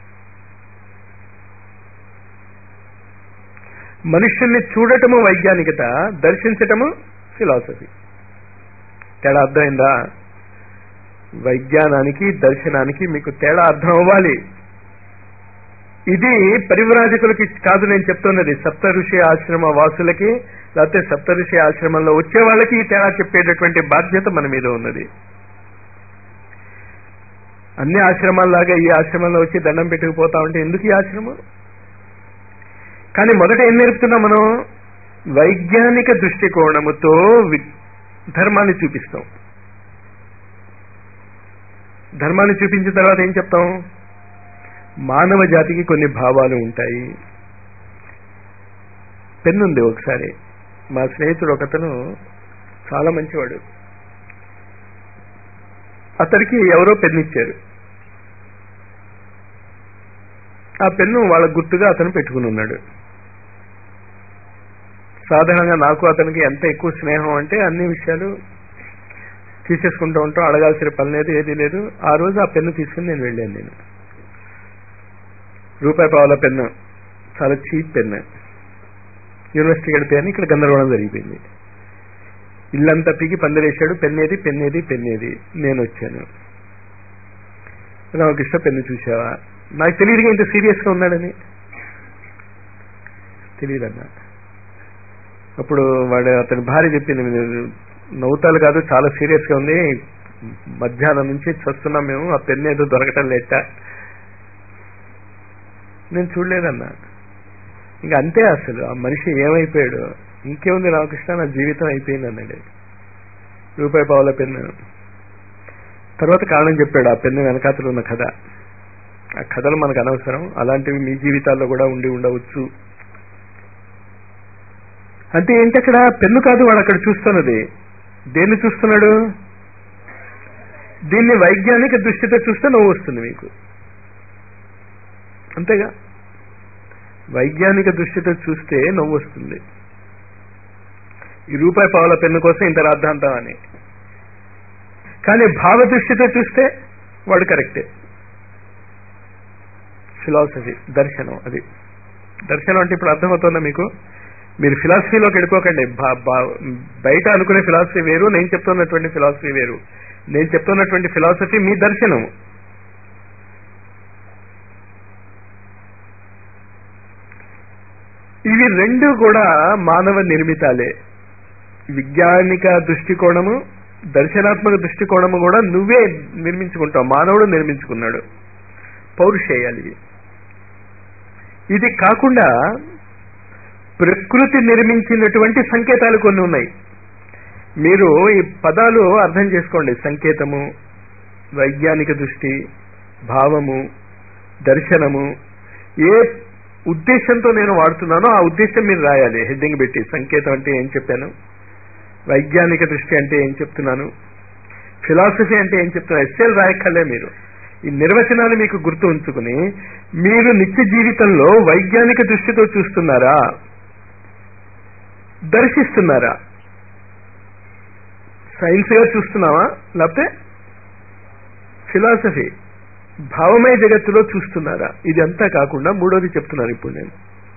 మనుషుల్ని చూడటము వైజ్ఞానికత దర్శించటము ఫిలాసఫీ తేడా అర్థమైందా వైజ్ఞానానికి దర్శనానికి మీకు తేడా అర్థం అవ్వాలి ఇది పరివ్రాజకులకి కాదు నేను చెప్తున్నది సప్త ఋషి ఆశ్రమ వాసులకి లేకపోతే సప్త ఋషి ఆశ్రమంలో వచ్చే వాళ్ళకి ఈ తేడా చెప్పేటటువంటి బాధ్యత మన మీద ఉన్నది అన్ని ఆశ్రమాల్లాగా ఈ ఆశ్రమంలో వచ్చి దండం పెట్టుకుపోతా ఉంటే ఎందుకు ఈ ఆశ్రమం కానీ మొదట ఏం నేర్పుతున్నాం మనం వైజ్ఞానిక దృష్టికోణముతో వి- ధర్మాన్ని చూపిస్తాం ధర్మాన్ని చూపించిన తర్వాత ఏం చెప్తాం మానవ జాతికి కొన్ని భావాలు ఉంటాయి పెన్ను ఉంది ఒకసారి మా స్నేహితుడు ఒకతను చాలా మంచివాడు అతడికి ఎవరో పెన్ను ఇచ్చారు ఆ పెన్ను వాళ్ళ గుర్తుగా అతను పెట్టుకుని ఉన్నాడు సాధారణంగా నాకు అతనికి ఎంత ఎక్కువ స్నేహం అంటే అన్ని విషయాలు తీసేసుకుంటూ ఉంటాం అడగాల్సిన పని లేదు ఏది లేదు ఆ రోజు ఆ పెన్ను తీసుకుని నేను వెళ్ళాను నేను రూపాయి పావుల పెన్ను చాలా చీప్ పెన్ను యూనివర్సిటీ గడిపాను ఇక్కడ గందరగోళం జరిగిపోయింది ఇల్లంతా పీకి పందిరేశాడు పెన్నేది పెన్నేది పెన్నేది నేను వచ్చాను రామకృష్ణ పెన్ను చూసావా నాకు తెలియదుగా ఇంత సీరియస్ గా ఉన్నాడని తెలియదన్నా అప్పుడు వాడు అతని భార్య చెప్పింది "మీరు నవ్వుతాలు కాదు చాలా సీరియస్ గా ఉంది మధ్యాహ్నం నుంచి చస్తున్నాం మేము ఆ పెన్ను ఏదో దొరకటం లేట నేను చూడలేదన్నా ఇంకా అంతే అసలు ఆ మనిషి ఏమైపోయాడు ఇంకేముంది రామకృష్ణ నా జీవితం అయిపోయింది అన్నాడు రూపాయి పావుల పెన్ను తర్వాత కారణం చెప్పాడు ఆ పెన్ను వెనకాతలు ఉన్న కథ ఆ కథలు మనకు అనవసరం అలాంటివి మీ జీవితాల్లో కూడా ఉండి ఉండవచ్చు అంటే ఏంటి అక్కడ పెన్ను కాదు వాడు అక్కడ చూస్తున్నది దేన్ని చూస్తున్నాడు దీన్ని వైజ్ఞానిక దృష్టితో చూస్తే నవ్వు వస్తుంది మీకు అంతేగా వైజ్ఞానిక దృష్టితో చూస్తే నవ్వు వస్తుంది ఈ రూపాయి పావుల పెన్ను కోసం ఇంత రాద్ధాంతం అని కానీ భావ దృష్టితో చూస్తే వాడు కరెక్టే ఫిలాసఫీ దర్శనం అది దర్శనం అంటే ఇప్పుడు అర్థమవుతుందా మీకు మీరు ఫిలాసఫీలోకి వెళ్ళిపోకండి బా- బా- బయట అనుకునే ఫిలాసఫీ వేరు నేను చెప్తున్నటువంటి ఫిలాసఫీ వేరు నేను చెప్తున్నటువంటి ఫిలాసఫీ మీ దర్శనం ఇవి రెండు కూడా మానవ నిర్మితాలే విజ్ఞానిక దృష్టికోణము దర్శనాత్మక దృష్టికోణము కూడా నువ్వే నిర్మించుకుంటావు మానవుడు నిర్మించుకున్నాడు పౌరుషేయాలి ఇవి ఇది కాకుండా ప్రకృతి నిర్మించినటువంటి సంకేతాలు కొన్ని ఉన్నాయి మీరు ఈ పదాలు అర్థం చేసుకోండి సంకేతము వైజ్ఞానిక దృష్టి భావము దర్శనము ఏ ఉద్దేశంతో నేను వాడుతున్నానో ఆ ఉద్దేశం మీరు రాయాలి హెడ్డింగ్ పెట్టి సంకేతం అంటే ఏం చెప్పాను వైజ్ఞానిక దృష్టి అంటే ఏం చెప్తున్నాను ఫిలాసఫీ అంటే ఏం చెప్తున్నాను ఎస్ఎల్ రాయక్కర్లే మీరు ఈ నిర్వచనాలు మీకు గుర్తు ఉంచుకుని మీరు నిత్య జీవితంలో వైజ్ఞానిక దృష్టితో చూస్తున్నారా దర్శిస్తున్నారా సైన్స్ గా చూస్తున్నావా లేకపోతే ఫిలాసఫీ భావమయ జగత్తులో చూస్తున్నారా ఇది అంతా కాకుండా మూడోది చెప్తున్నాను ఇప్పుడు నేను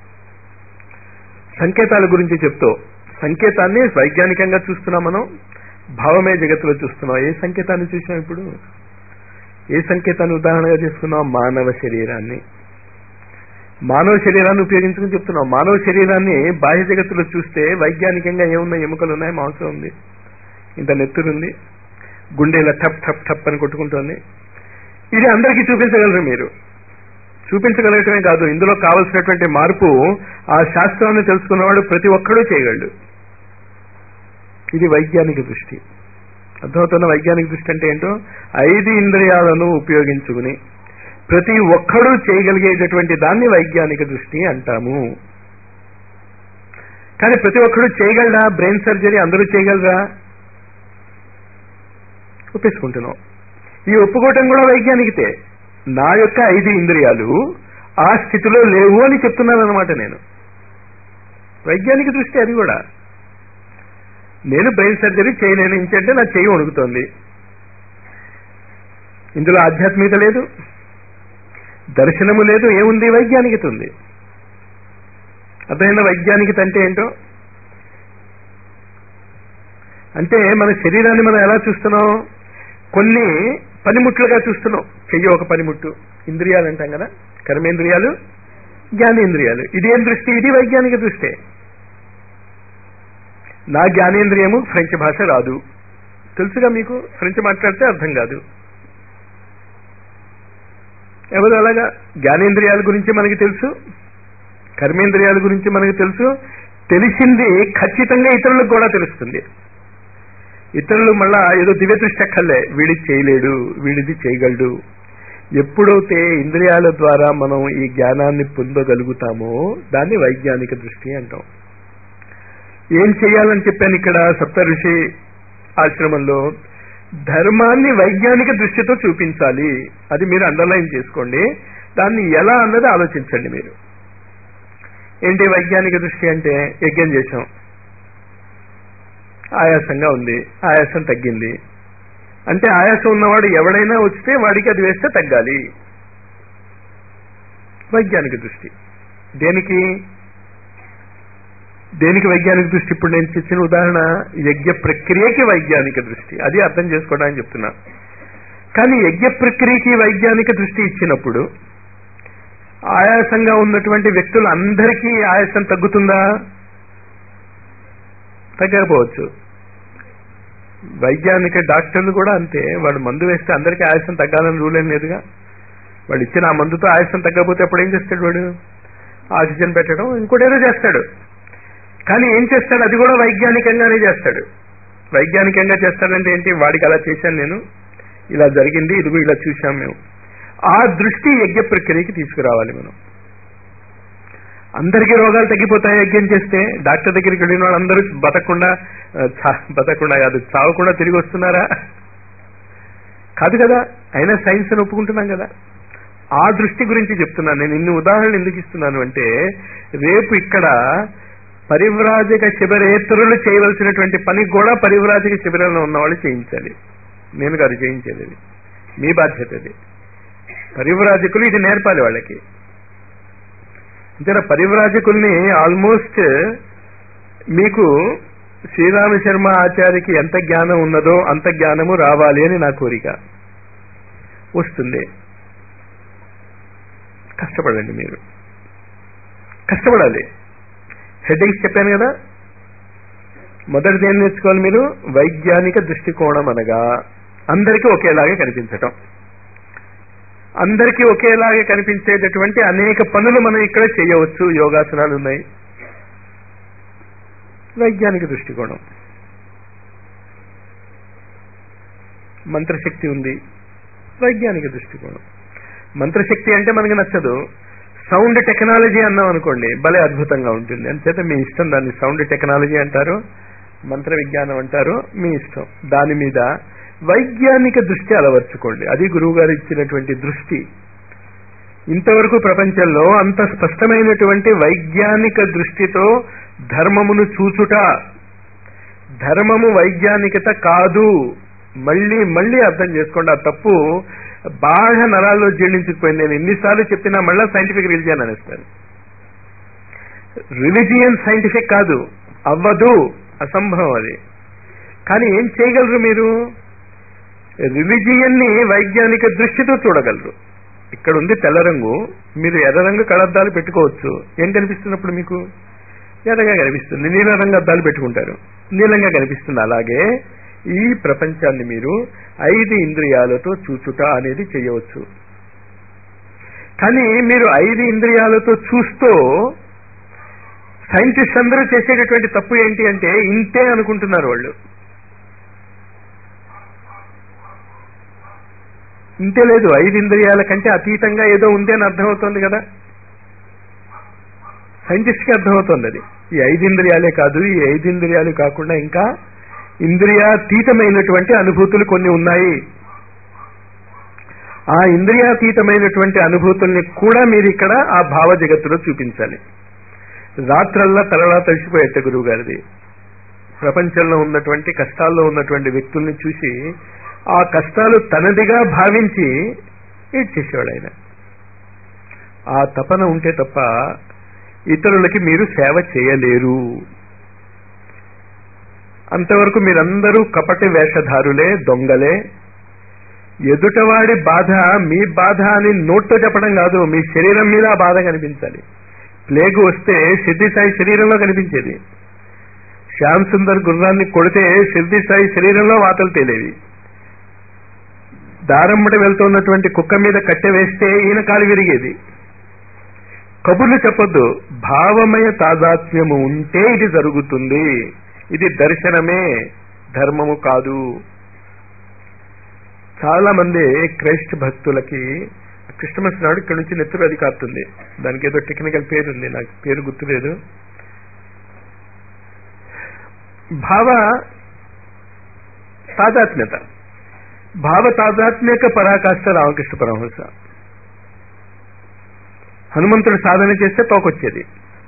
సంకేతాల గురించి చెప్తూ సంకేతాన్ని వైజ్ఞానికంగా చూస్తున్నాం మనం భావమయ జగత్తులో చూస్తున్నాం ఏ సంకేతాన్ని చూసాం ఇప్పుడు ఏ సంకేతాన్ని ఉదాహరణగా తీసుకున్నాం మానవ శరీరాన్ని మానవ శరీరాన్ని ఉపయోగించుకుని చెప్తున్నాం మానవ శరీరాన్ని బాహ్య జగత్తులో చూస్తే వైజ్ఞానికంగా ఏమున్నాయి ఎముకలు ఉన్నాయి మాంసం ఉంది ఇంత నెత్తురుంది గుండె ఇలా టప్ టప్ టప్ అని కొట్టుకుంటోంది ఇది అందరికీ చూపించగలరు మీరు చూపించగలగటమే కాదు ఇందులో కావలసినటువంటి మార్పు ఆ శాస్త్రాన్ని తెలుసుకున్నవాడు ప్రతి ఒక్కడూ చేయగలడు ఇది వైజ్ఞానిక దృష్టి అర్థమవుతున్న వైజ్ఞానిక దృష్టి అంటే ఏంటో ఐదు ఇంద్రియాలను ఉపయోగించుకుని ప్రతి ఒక్కడూ చేయగలిగేటటువంటి దాన్ని వైజ్ఞానిక దృష్టి అంటాము కానీ ప్రతి ఒక్కడూ చేయగలరా బ్రెయిన్ సర్జరీ అందరూ చేయగలరా ఒప్పేసుకుంటున్నాం ఈ ఒప్పుకోవటం కూడా వైజ్ఞానికతే నా యొక్క ఐదు ఇంద్రియాలు ఆ స్థితిలో లేవు అని చెప్తున్నాను అనమాట నేను వైజ్ఞానిక దృష్టి అది కూడా నేను బ్రెయిన్ సర్జరీ చేయలేను ఇంకంటే నా చెయ్యి వణుకుతోంది ఇందులో ఆధ్యాత్మికత లేదు దర్శనము లేదు ఏముంది వైజ్ఞానికత ఉంది అర్థమైన వైజ్ఞానికత అంటే ఏంటో అంటే మన శరీరాన్ని మనం ఎలా చూస్తున్నాం కొన్ని పనిముట్లుగా చూస్తున్నాం చెయ్యి ఒక పనిముట్టు ఇంద్రియాలు అంటాం కదా కర్మేంద్రియాలు జ్ఞానేంద్రియాలు ఇదేం దృష్టి ఇది వైజ్ఞానిక దృష్టే నా జ్ఞానేంద్రియము ఫ్రెంచ్ భాష రాదు తెలుసుగా మీకు ఫ్రెంచ్ మాట్లాడితే అర్థం కాదు ఎవరు అలాగా జ్ఞానేంద్రియాల గురించి మనకి తెలుసు కర్మేంద్రియాల గురించి మనకు తెలుసు తెలిసింది ఖచ్చితంగా ఇతరులకు కూడా తెలుస్తుంది ఇతరులు మళ్ళా ఏదో దివ్య దృష్టి అక్కర్లే వీడిది చేయలేడు వీడిది చేయగలడు ఎప్పుడైతే ఇంద్రియాల ద్వారా మనం ఈ జ్ఞానాన్ని పొందగలుగుతామో దాన్ని వైజ్ఞానిక దృష్టి అంటాం ఏం చేయాలని చెప్పాను ఇక్కడ సప్త ఋషి ఆశ్రమంలో ధర్మాన్ని వైజ్ఞానిక దృష్టితో చూపించాలి అది మీరు అండర్లైన్ చేసుకోండి దాన్ని ఎలా అన్నది ఆలోచించండి మీరు ఏంటి వైజ్ఞానిక దృష్టి అంటే యజ్ఞం చేశాం ఆయాసంగా ఉంది ఆయాసం తగ్గింది అంటే ఆయాసం ఉన్నవాడు ఎవడైనా వస్తే వాడికి అది వేస్తే తగ్గాలి వైజ్ఞానిక దృష్టి దేనికి దేనికి వైజ్ఞానిక దృష్టి ఇప్పుడు నేను ఇచ్చిన ఉదాహరణ యజ్ఞ ప్రక్రియకి వైజ్ఞానిక దృష్టి అది అర్థం చేసుకోవడానికి చెప్తున్నా కానీ యజ్ఞ ప్రక్రియకి వైజ్ఞానిక దృష్టి ఇచ్చినప్పుడు ఆయాసంగా ఉన్నటువంటి వ్యక్తులు అందరికీ ఆయాసం తగ్గుతుందా తగ్గకపోవచ్చు వైజ్ఞానిక డాక్టర్లు కూడా అంతే వాడు మందు వేస్తే అందరికీ ఆయాసం తగ్గాలని రూల్ ఏం లేదుగా వాడు ఇచ్చిన ఆ మందుతో ఆయాసం తగ్గకపోతే అప్పుడు ఏం చేస్తాడు వాడు ఆక్సిజన్ పెట్టడం ఇంకోటేదో చేస్తాడు కానీ ఏం చేస్తాడు అది కూడా వైజ్ఞానికంగానే చేస్తాడు వైజ్ఞానికంగా చేస్తాడంటే ఏంటి వాడికి అలా చేశాను నేను ఇలా జరిగింది ఇదిగో ఇలా చూశాం మేము ఆ దృష్టి యజ్ఞ ప్రక్రియకి తీసుకురావాలి మనం అందరికీ రోగాలు తగ్గిపోతాయి యజ్ఞం చేస్తే డాక్టర్ దగ్గరికి వెళ్ళిన వాళ్ళందరూ బతకుండా బతకుండా కాదు చావకుండా తిరిగి వస్తున్నారా కాదు కదా అయినా సైన్స్ అని ఒప్పుకుంటున్నాం కదా ఆ దృష్టి గురించి చెప్తున్నాను నేను ఇన్ని ఉదాహరణలు ఎందుకు ఇస్తున్నాను అంటే రేపు ఇక్కడ పరివ్రాజక శిబిరేతరులు చేయవలసినటువంటి పని కూడా పరివ్రాజక శిబిరంలో ఉన్నవాళ్ళు చేయించాలి నేను కాదు చేయించేది అది మీ బాధ్యత అది పరివ్రాజకులు ఇది నేర్పాలి వాళ్ళకి అంతేనా పరివ్రాజకుల్ని ఆల్మోస్ట్ మీకు శ్రీరామ శర్మ ఆచార్యకి ఎంత జ్ఞానం ఉన్నదో అంత జ్ఞానము రావాలి అని నా కోరిక వస్తుంది కష్టపడండి మీరు కష్టపడాలి హెడ్డింగ్స్ చెప్పాను కదా మొదటిది ఏం నేర్చుకోవాలి మీరు వైజ్ఞానిక దృష్టికోణం అనగా అందరికీ ఒకేలాగే కనిపించటం అందరికీ ఒకేలాగే కనిపించేటటువంటి అనేక పనులు మనం ఇక్కడ చేయవచ్చు యోగాసనాలు ఉన్నాయి వైజ్ఞానిక దృష్టికోణం మంత్రశక్తి ఉంది వైజ్ఞానిక దృష్టికోణం మంత్రశక్తి అంటే మనకి నచ్చదు సౌండ్ టెక్నాలజీ అన్నాం అనుకోండి భలే అద్భుతంగా ఉంటుంది అంచేత మీ ఇష్టం దాన్ని సౌండ్ టెక్నాలజీ అంటారు మంత్ర విజ్ఞానం అంటారు మీ ఇష్టం దాని మీద వైజ్ఞానిక దృష్టి అలవర్చుకోండి అది గురువు గారు ఇచ్చినటువంటి దృష్టి ఇంతవరకు ప్రపంచంలో అంత స్పష్టమైనటువంటి వైజ్ఞానిక దృష్టితో ధర్మమును చూచుట ధర్మము వైజ్ఞానికత కాదు మళ్ళీ మళ్ళీ అర్థం చేసుకోండి ఆ తప్పు బాగా నరాల్లో జీర్ణించుకుపోయింది నేను ఎన్నిసార్లు చెప్పినా మళ్ళా సైంటిఫిక్ రిలిజియన్ అనేస్తాను రిలిజియన్ సైంటిఫిక్ కాదు అవ్వదు అసంభవం అది కానీ ఏం చేయగలరు మీరు రిలిజియన్ ని వైజ్ఞానిక దృష్టితో చూడగలరు ఇక్కడ ఉంది తెల్ల రంగు మీరు ఎర్ర రంగు కళద్దాలు పెట్టుకోవచ్చు ఏం కనిపిస్తున్నప్పుడు మీకు ఎర్రగా కనిపిస్తుంది నీల రంగు అద్దాలు పెట్టుకుంటారు నీలంగా కనిపిస్తుంది అలాగే ఈ ప్రపంచాన్ని మీరు ఐదు ఇంద్రియాలతో చూచుట అనేది చేయవచ్చు కానీ మీరు ఐదు ఇంద్రియాలతో చూస్తూ సైంటిస్ట్ అందరూ చేసేటటువంటి తప్పు ఏంటి అంటే ఇంతే అనుకుంటున్నారు వాళ్ళు ఇంతే లేదు ఐదు ఇంద్రియాల కంటే అతీతంగా ఏదో ఉంది అని అర్థమవుతోంది కదా సైంటిస్ట్కి అర్థమవుతోంది అది ఈ ఐదు ఇంద్రియాలే కాదు ఈ ఐదు ఇంద్రియాలు కాకుండా ఇంకా ఇంద్రియాతీతమైనటువంటి అనుభూతులు కొన్ని ఉన్నాయి ఆ ఇంద్రియాతీతమైనటువంటి అనుభూతుల్ని కూడా మీరు ఇక్కడ ఆ భావ జగత్తులో చూపించాలి రాత్రల్లా తలలా తడిసిపోయేట గురువు గారిది ప్రపంచంలో ఉన్నటువంటి కష్టాల్లో ఉన్నటువంటి వ్యక్తుల్ని చూసి ఆ కష్టాలు తనదిగా భావించి ఏడ్చేసేవాడు ఆయన ఆ తపన ఉంటే తప్ప ఇతరులకి మీరు సేవ చేయలేరు అంతవరకు మీరందరూ కపటి వేషధారులే దొంగలే ఎదుటవాడి బాధ మీ బాధ అని నోట్తో చెప్పడం కాదు మీ శరీరం మీద ఆ బాధ కనిపించాలి ప్లేగు వస్తే సిద్ధి సాయి శరీరంలో కనిపించేది శ్యామ్ సుందర్ గుర్రాన్ని కొడితే సిద్ధి సాయి శరీరంలో వాతలు తేలేవి దారమ్మడి వెళ్తున్నటువంటి కుక్క మీద కట్టె వేస్తే ఈయన కాలు విరిగేది కబుర్లు చెప్పొద్దు భావమయ తాదాత్మ్యము ఉంటే ఇది జరుగుతుంది ఇది దర్శనమే ధర్మము కాదు చాలా మంది క్రైస్ట్ భక్తులకి క్రిస్టమస్ నాడు ఇక్కడ నుంచి నెత్తురు అది కాస్తుంది దానికి ఏదో టెక్నికల్ పేరు ఉంది నాకు పేరు గుర్తులేదు భావ తాదాత్మ్యత భావ తాదాత్మ్యక పరాకాష్ట రామకృష్ణ పరమహంస హనుమంతుడు సాధన చేస్తే తోకొచ్చేది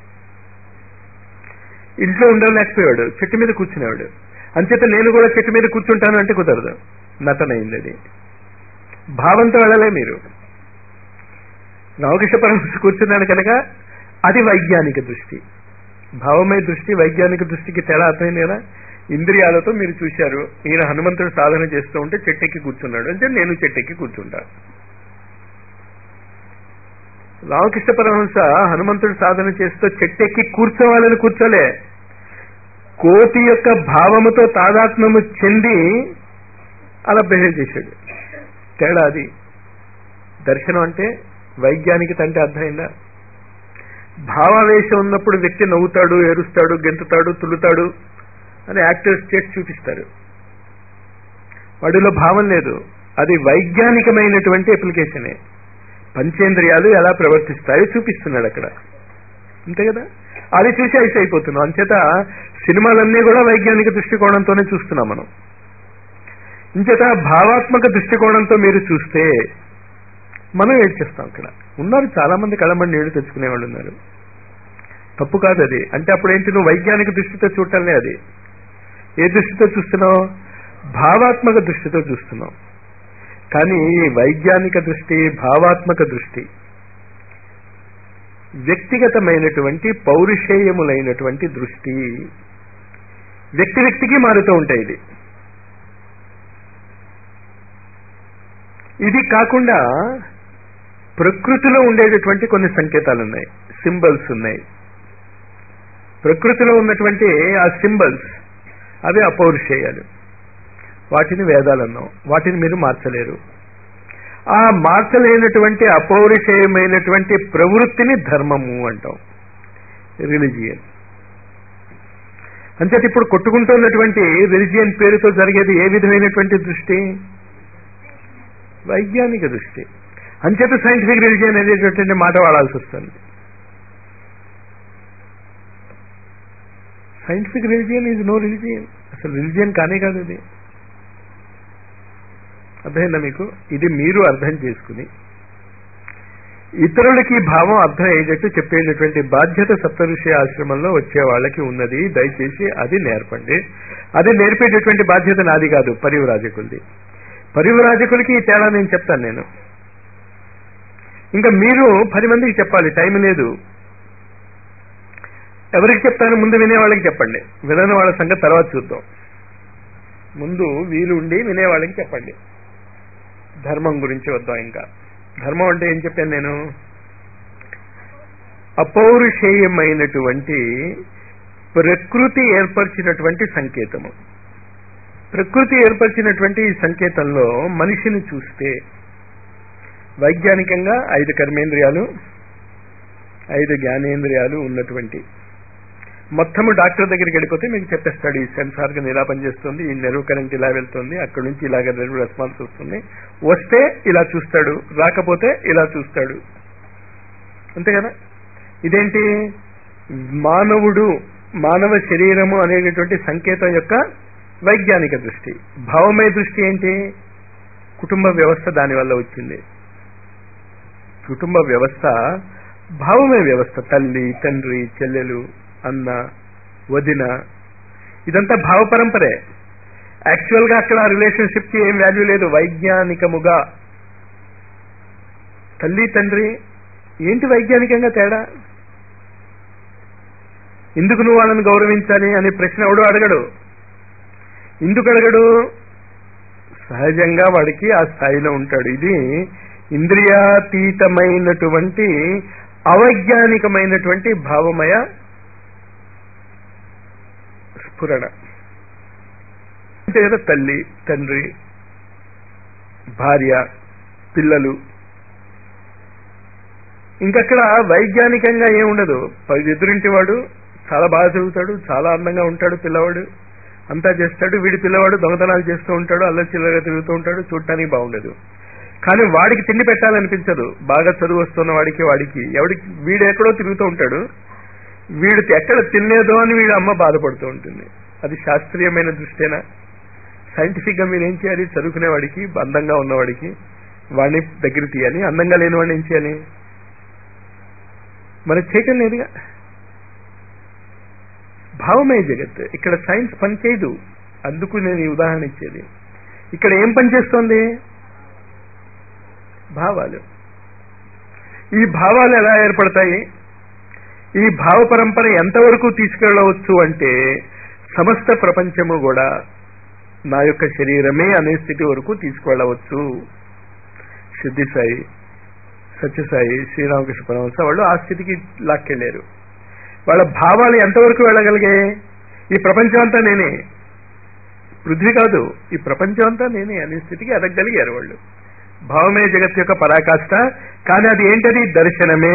ఇంట్లో ఉండలేకపోయాడు చెట్టు మీద కూర్చునేవాడు అంచేత నేను కూడా చెట్టు మీద కూర్చుంటాను అంటే కుదరదు నటనైంది అది భావంతో వెళ్ళలే మీరు రామకృష్ణ పరమహంస కూర్చున్నాడు కనుక అది వైజ్ఞానిక దృష్టి భావమయ దృష్టి వైజ్ఞానిక దృష్టికి తేడా అర్థమైంది కదా ఇంద్రియాలతో మీరు చూశారు ఈయన హనుమంతుడు సాధన చేస్తూ ఉంటే చెట్టెక్కి కూర్చున్నాడు అంటే నేను చెట్టెక్కి కూర్చుంటా రామకృష్ణ పరమహంస హనుమంతుడు సాధన చేస్తూ చెట్టెక్కి కూర్చోవాలని కూర్చోలే కోతి యొక్క భావముతో తాదాత్మ్యము చెంది అలా బిహేవ్ చేశాడు తేడా అది దర్శనం అంటే వైజ్ఞానికత అంటే అర్థమైందా భావావేశం ఉన్నప్పుడు వ్యక్తి నవ్వుతాడు ఏరుస్తాడు గెంతుతాడు తుల్లుతాడు అని యాక్టర్స్ చేసి చూపిస్తారు వాడిలో భావం లేదు అది వైజ్ఞానికమైనటువంటి అప్లికేషనే పంచేంద్రియాలు ఎలా ప్రవర్తిస్తాయో చూపిస్తున్నాడు అక్కడ అంతే కదా అది చూసి ఐస్ అయిపోతున్నాం అంచేత సినిమాలన్నీ కూడా వైజ్ఞానిక దృష్టికోణంతోనే చూస్తున్నాం మనం ఇంచేత భావాత్మక దృష్టికోణంతో మీరు చూస్తే మనం ఏడ్చేస్తాం అక్కడ ఉన్నారు చాలా మంది కళ్ళమండి నీళ్లు తెచ్చుకునే వాళ్ళు ఉన్నారు తప్పు కాదు అది అంటే అప్పుడు ఏంటి నువ్వు వైజ్ఞానిక దృష్టితో చూడటంలే అది ఏ దృష్టితో చూస్తున్నావు భావాత్మక దృష్టితో చూస్తున్నావు కానీ ఈ వైజ్ఞానిక దృష్టి భావాత్మక దృష్టి వ్యక్తిగతమైనటువంటి పౌరుషేయములైనటువంటి దృష్టి వ్యక్తి వ్యక్తికి మారుతూ ఉంటాయి ఇది ఇది కాకుండా ప్రకృతిలో ఉండేటటువంటి కొన్ని సంకేతాలు ఉన్నాయి సింబల్స్ ఉన్నాయి ప్రకృతిలో ఉన్నటువంటి ఆ సింబల్స్ అవి అపౌరుషేయాలు వాటిని వేదాలు అన్నాం వాటిని మీరు మార్చలేరు ఆ మార్చలేనటువంటి అపౌరుషేయమైనటువంటి ప్రవృత్తిని ధర్మము అంటాం రిలిజియన్ అంచేత ఇప్పుడు కొట్టుకుంటున్నటువంటి రిలిజియన్ పేరుతో జరిగేది ఏ విధమైనటువంటి దృష్టి వైజ్ఞానిక దృష్టి అంచేత సైంటిఫిక్ రిలిజియన్ అనేటటువంటి మాట వాడాల్సి వస్తుంది scientific religion is no religion అసలు రిలిజియన్ కానే కాదు ఇది అర్థమైందా మీకు ఇది మీరు అర్థం చేసుకుని ఇతరులకి ఈ భావం అర్థం అయ్యేటట్టు చెప్పేటటువంటి బాధ్యత సప్తఋషి ఆశ్రమంలో వచ్చే వాళ్ళకి ఉన్నది దయచేసి అది నేర్పండి అది నేర్పేటటువంటి బాధ్యత నాది కాదు పరివరాజకులది పరివరాజకులకి ఈ తేడా నేను చెప్తాను నేను ఇంకా మీరు పది మందికి చెప్పాలి టైం లేదు ఎవరికి చెప్తాను ముందు వినే వాళ్ళకి చెప్పండి వినని వాళ్ళ సంగతి తర్వాత చూద్దాం ముందు వీలు ఉండి వినేవాళ్ళకి చెప్పండి ధర్మం గురించి వద్దాం ఇంకా ధర్మం అంటే ఏం చెప్పాను నేను అపౌరుషేయమైనటువంటి ప్రకృతి ఏర్పరిచినటువంటి సంకేతము ప్రకృతి ఏర్పరిచినటువంటి ఈ సంకేతంలో మనిషిని చూస్తే వైజ్ఞానికంగా ఐదు కర్మేంద్రియాలు ఐదు జ్ఞానేంద్రియాలు ఉన్నటువంటి మొత్తము డాక్టర్ దగ్గరికి వెళ్ళిపోతే మీకు చెప్పేస్తాడు ఈ సెన్సార్ గా ఇలా పనిచేస్తుంది ఈ నెర్వ్ కరెంట్ ఇలా వెళ్తుంది అక్కడి నుంచి ఇలాగ నెర్వ్ రెస్పాన్స్ వస్తుంది వస్తే ఇలా చూస్తాడు రాకపోతే ఇలా చూస్తాడు అంతే కదా ఇదేంటి మానవుడు మానవ శరీరము అనేటటువంటి సంకేతం యొక్క వైజ్ఞానిక దృష్టి భావమయ దృష్టి ఏంటి కుటుంబ వ్యవస్థ దానివల్ల వచ్చింది కుటుంబ వ్యవస్థ భావమయ వ్యవస్థ తల్లి తండ్రి చెల్లెలు అన్న వదిన ఇదంతా భావ పరంపరే యాక్చువల్ గా అక్కడ రిలేషన్షిప్ కి ఏం వాల్యూ లేదు వైజ్ఞానికముగా తల్లి తండ్రి ఏంటి వైజ్ఞానికంగా తేడా ఎందుకు నువ్వు వాళ్ళని గౌరవించాలి అనే ప్రశ్న ఎవడు అడగడు ఎందుకు అడగడు సహజంగా వాడికి ఆ స్థాయిలో ఉంటాడు ఇది ఇంద్రియాతీతమైనటువంటి అవైజ్ఞానికమైనటువంటి భావమయ స్ఫురణ అంతే కదా తల్లి తండ్రి భార్య పిల్లలు ఇంకక్కడ వైజ్ఞానికంగా ఏముండదు ఎదురింటి వాడు చాలా బాగా చదువుతాడు చాలా అందంగా ఉంటాడు పిల్లవాడు అంతా చేస్తాడు వీడి పిల్లవాడు దొంగతనాలు చేస్తూ ఉంటాడు అల్ల చిల్లరగా తిరుగుతూ ఉంటాడు చూడటానికి బాగుండదు కానీ వాడికి తిండి పెట్టాలనిపించదు బాగా చదువు వస్తున్న వాడికి వాడికి ఎవడికి వీడు ఎక్కడో తిరుగుతూ ఉంటాడు వీడు ఎక్కడ తినలేదో అని వీడు అమ్మ బాధపడుతూ ఉంటుంది అది శాస్త్రీయమైన దృష్టేనా సైంటిఫిక్ గా మీరు ఏం చేయాలి చదువుకునే వాడికి అందంగా ఉన్నవాడికి వాడిని దగ్గర తీయాలి అందంగా లేని వాడిని ఏం చేయాలి మరి చేయటం లేదుగా భావమయ జగత్ ఇక్కడ సైన్స్ పనిచేయదు అందుకు నేను ఈ ఉదాహరణ ఇచ్చేది ఇక్కడ ఏం పనిచేస్తోంది భావాలు ఈ భావాలు ఎలా ఏర్పడతాయి ఈ భావ పరంపర ఎంతవరకు తీసుకెళ్ళవచ్చు అంటే సమస్త ప్రపంచము కూడా నా యొక్క శరీరమే అనే స్థితి వరకు తీసుకెళ్ళవచ్చు సిద్ధి సాయి సత్యసాయి శ్రీరామకృష్ణ పరమహంస వాళ్ళు ఆ స్థితికి లాక్కెళ్ళారు వాళ్ళ భావాలు ఎంతవరకు వెళ్ళగలిగాయి ఈ ప్రపంచం అంతా నేనే పృథ్వీ కాదు ఈ ప్రపంచం అంతా నేనే అనే స్థితికి ఎదగలిగారు వాళ్ళు భావమే జగత్ యొక్క పరాకాష్ట కానీ అది ఏంటది దర్శనమే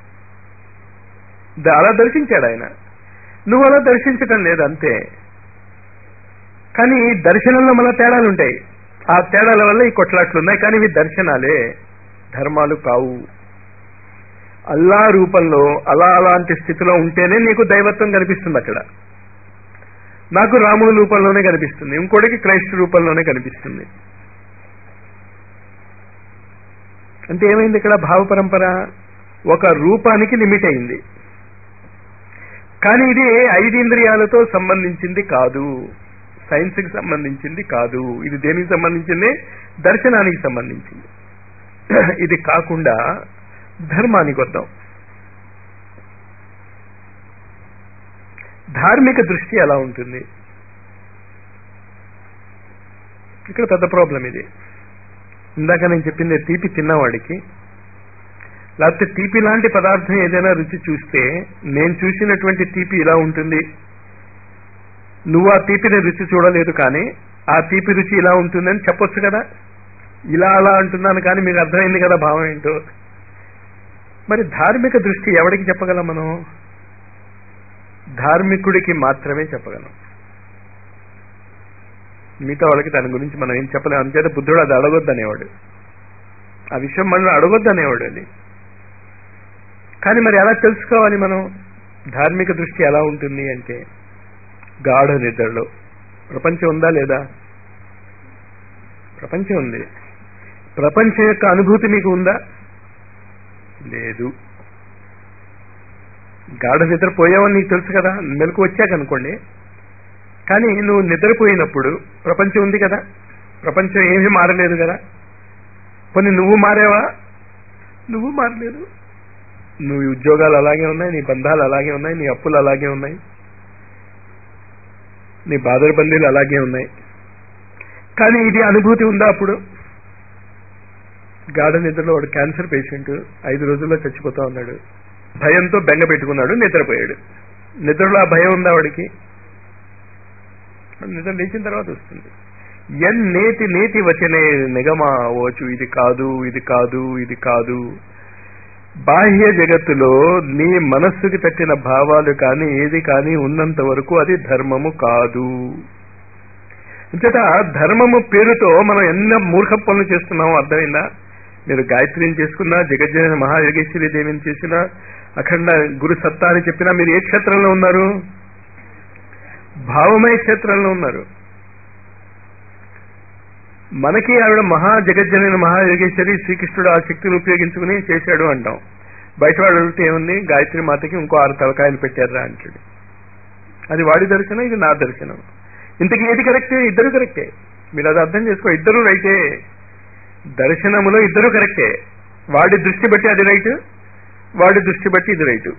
ద- అలా దర్శించాడు ఆయన నువ్వు అలా దర్శించటం లేదు అంతే కానీ ఈ దర్శనంలో మళ్ళా తేడాలు ఉంటాయి ఆ తేడాల వల్ల ఈ కొట్లాట్లు ఉన్నాయి కానీ ఇవి దర్శనాలే ధర్మాలు కావు అల్లా రూపంలో అలా అలాంటి స్థితిలో ఉంటేనే నీకు దైవత్వం కనిపిస్తుంది అక్కడ నాకు రాముడి రూపంలోనే కనిపిస్తుంది ఇంకోటికి క్రైస్తవ రూపంలోనే కనిపిస్తుంది అంటే ఏమైంది ఇక్కడ భావ పరంపర ఒక రూపానికి లిమిట్ అయింది కానీ ఇది ఐదింద్రియాలతో సంబంధించింది కాదు సైన్స్ కి సంబంధించింది కాదు ఇది దేనికి సంబంధించింది దర్శనానికి సంబంధించింది ఇది కాకుండా ధర్మానికి వద్దాం ధార్మిక దృష్టి ఎలా ఉంటుంది ఇక్కడ పెద్ద ప్రాబ్లం ఇది ఇందాక నేను చెప్పింది తీపి తిన్నవాడికి లేకపోతే తీపి లాంటి పదార్థం ఏదైనా రుచి చూస్తే నేను చూసినటువంటి తీపి ఇలా ఉంటుంది నువ్వు ఆ తీపిని రుచి చూడలేదు కానీ ఆ తీపి రుచి ఇలా ఉంటుందని చెప్పొచ్చు కదా ఇలా అలా అంటున్నాను కానీ మీకు అర్థమైంది కదా భావం ఏంటో మరి ధార్మిక దృష్టి ఎవరికి చెప్పగలం మనం ధార్మికుడికి మాత్రమే చెప్పగలం మిగతా వాళ్ళకి దాని గురించి మనం ఏం చెప్పలేం అంతేత బుద్ధుడు అది అడగొద్దు అనేవాడు ఆ విషయం మనం అడగొద్దు అనేవాడు అది కానీ మరి ఎలా తెలుసుకోవాలి మనం ధార్మిక దృష్టి ఎలా ఉంటుంది అంటే గాఢ నిద్రలో ప్రపంచం ఉందా లేదా ప్రపంచం ఉంది ప్రపంచం యొక్క అనుభూతి మీకు ఉందా లేదు గాఢ నిద్రపోయావని నీకు తెలుసు కదా మెలకు వచ్చాక అనుకోండి కానీ నువ్వు నిద్రపోయినప్పుడు ప్రపంచం ఉంది కదా ప్రపంచం ఏమీ మారలేదు కదా కొన్ని నువ్వు మారావా నువ్వు మారలేదు నువ్వు ఉద్యోగాలు అలాగే ఉన్నాయి నీ బంధాలు అలాగే ఉన్నాయి నీ అప్పులు అలాగే ఉన్నాయి నీ బాదర బందీలు అలాగే ఉన్నాయి కానీ ఇది అనుభూతి ఉందా అప్పుడు గాఢ నిద్రలో వాడు క్యాన్సర్ పేషెంట్ ఐదు రోజుల్లో చచ్చిపోతా ఉన్నాడు భయంతో బెంగ పెట్టుకున్నాడు నిద్రపోయాడు నిద్రలో ఆ భయం ఉందా వాడికి నిద్ర లేచిన తర్వాత వస్తుంది ఎన్ నేతి నేతి వచనే నిగమా ఓచు ఇది కాదు ఇది కాదు ఇది కాదు బాహ్య జగత్తులో నీ మనస్సుకి తట్టిన భావాలు కానీ ఏది కానీ ఉన్నంత వరకు అది ధర్మము కాదు అంచేత ధర్మము పేరుతో మనం ఎన్న మూర్ఖ పనులు చేస్తున్నామో అర్థమైందా మీరు గాయత్రిని చేసుకున్నా జగజ్జన మహాయోగేశ్వరి దేవిని చేసినా అఖండ గురు సత్తా అని చెప్పినా మీరు ఏ క్షేత్రంలో ఉన్నారు భావమయ క్షేత్రంలో ఉన్నారు మనకి ఆవిడ మహా జగజ్జనైన మహాయోగేశ్వరి శ్రీకృష్ణుడు ఆ శక్తిని ఉపయోగించుకుని చేశాడు అంటాం బయట వాడు అడిగితే ఏముంది గాయత్రి మాతకి ఇంకో ఆరు తలకాయలు పెట్టారా అంటాడు అది వాడి దర్శనం ఇది నా దర్శనం ఇంతకీ ఏది కరెక్టే ఇద్దరు కరెక్టే మీరు అది అర్థం చేసుకో ఇద్దరు రైటే దర్శనములో ఇద్దరు కరెక్టే వాడి దృష్టి బట్టి అది రైట్ వాడి దృష్టి బట్టి ఇది రైట్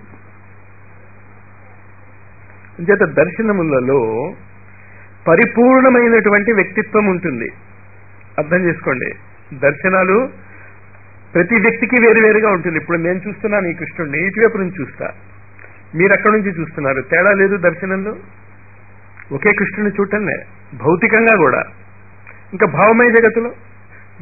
అంచేత దర్శనములలో పరిపూర్ణమైనటువంటి వ్యక్తిత్వం ఉంటుంది అర్థం చేసుకోండి దర్శనాలు ప్రతి వ్యక్తికి వేరువేరుగా ఉంటుంది ఇప్పుడు నేను చూస్తున్నాను ఈ కృష్ణుడిని ఇటువైపు నుంచి చూస్తా మీరు అక్కడి నుంచి చూస్తున్నారు తేడా లేదు దర్శనంలో ఒకే కృష్ణుని చూడటంలే భౌతికంగా కూడా ఇంకా భావమయ జగత్తులో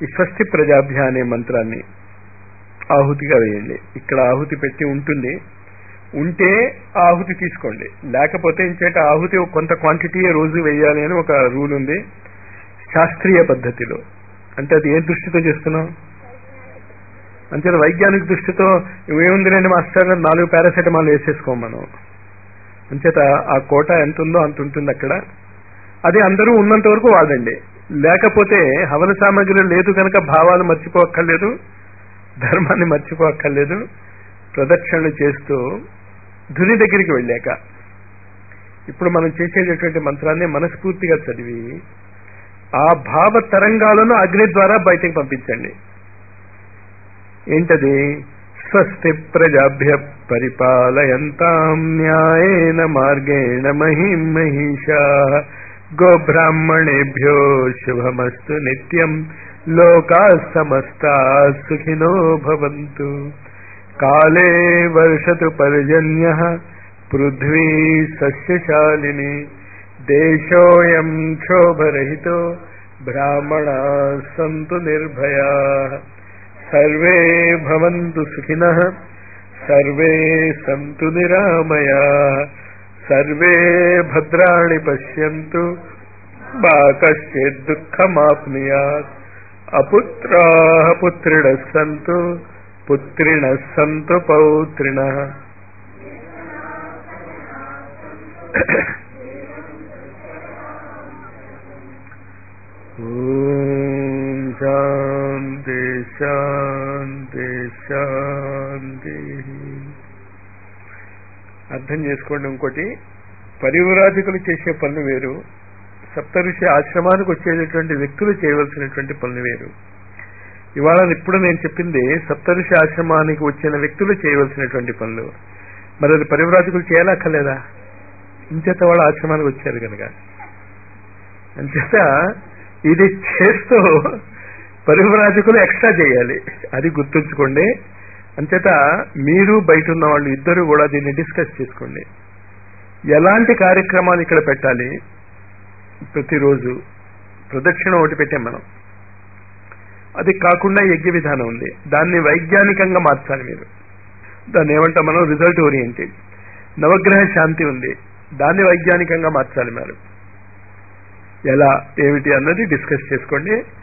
ఈ స్వస్తి ప్రజాభ్య అనే మంత్రాన్ని ఆహుతిగా వేయండి ఇక్కడ ఆహుతి పెట్టి ఉంటుంది ఉంటే ఆహుతి తీసుకోండి లేకపోతే ఇంచేట ఆహుతి కొంత క్వాంటిటీ రోజు వేయాలి అని ఒక రూల్ ఉంది శాస్త్రీయ పద్ధతిలో అంటే అది ఏ దృష్టితో చేస్తున్నాం అంతే వైజ్ఞానిక దృష్టితో ఏముందిలేండి మాస్టర్ నాలుగు పారాసెటమాల్ వేసేసుకోం మనం అంచేత ఆ కోట ఎంత ఉందో అంత ఉంటుంది అక్కడ అది అందరూ ఉన్నంత వరకు వాడండి లేకపోతే హవన సామగ్రి లేదు కనుక భావాలు మర్చిపోక్కర్లేదు ధర్మాన్ని మర్చిపోక్కర్లేదు ప్రదక్షిణలు చేస్తూ ధుని దగ్గరికి వెళ్ళాక ఇప్పుడు మనం చేసేటటువంటి మంత్రాన్ని మనస్ఫూర్తిగా చదివి ఆ భావ తరంగాలను అగ్ని ద్వారా బయటకు పంపించండి ఏంటది స్వస్తి ప్రజాభ్య పరిపాలయంతాం న్యాయేన మార్గేణ మహిం మహిషా గోబ్రాహ్మణేభ్యో శుభమస్తు నిత్యం లోకా సమస్తా సుఖినో భవంతు కాలే వర్షతు పర్జన్య పృథ్వీ సస్యశాలిని దేశోయం క్షోభరహితో బ్రాహ్మణా సంతు నిర్భయా సర్వే భవంతు సుఖినః సర్వే సంతు నిరామయా సర్వే భద్రాణి పశ్యంతు మా కశ్చిత్ దుఃఖమాప్నుయాత్ అపుత్రా పుత్రిణ సంతు పుత్రిణ సంతు పౌత్రిణ ఓం శాంతి శాంతి శాంతి అర్థం చేసుకోండి ఇంకోటి పరివ్రాజకులు చేసే పనులు వేరు సప్తఋషి ఆశ్రమానికి వచ్చేటటువంటి వ్యక్తులు చేయవలసినటువంటి పనులు వేరు ఇవాళ ఇప్పుడు నేను చెప్పింది సప్తఋషి ఆశ్రమానికి వచ్చిన వ్యక్తులు చేయవలసినటువంటి పనులు మరి అది పరివ్రాజకులు చేయాలక్కర్లేదా ఇంచేత వాళ్ళ ఆశ్రమానికి వచ్చారు కనుక అంచేత ఇది చేస్తూ పరివ్రాజకులు ఎక్స్ట్రా చేయాలి అది గుర్తుంచుకోండి అంచేత మీరు బయట ఉన్న వాళ్ళు ఇద్దరు కూడా దీన్ని డిస్కస్ చేసుకోండి ఎలాంటి కార్యక్రమాలు ఇక్కడ పెట్టాలి ప్రతిరోజు ప్రదక్షిణ ఒకటి పెట్టాం మనం అది కాకుండా యజ్ఞ విధానం ఉంది దాన్ని వైజ్ఞానికంగా మార్చాలి మీరు దాన్ని ఏమంటాం మనం రిజల్ట్ ఓరియంటెడ్ నవగ్రహ శాంతి ఉంది దాన్ని వైజ్ఞానికంగా మార్చాలి మీరు ఎలా ఏమిటి అన్నది డిస్కస్ చేసుకోండి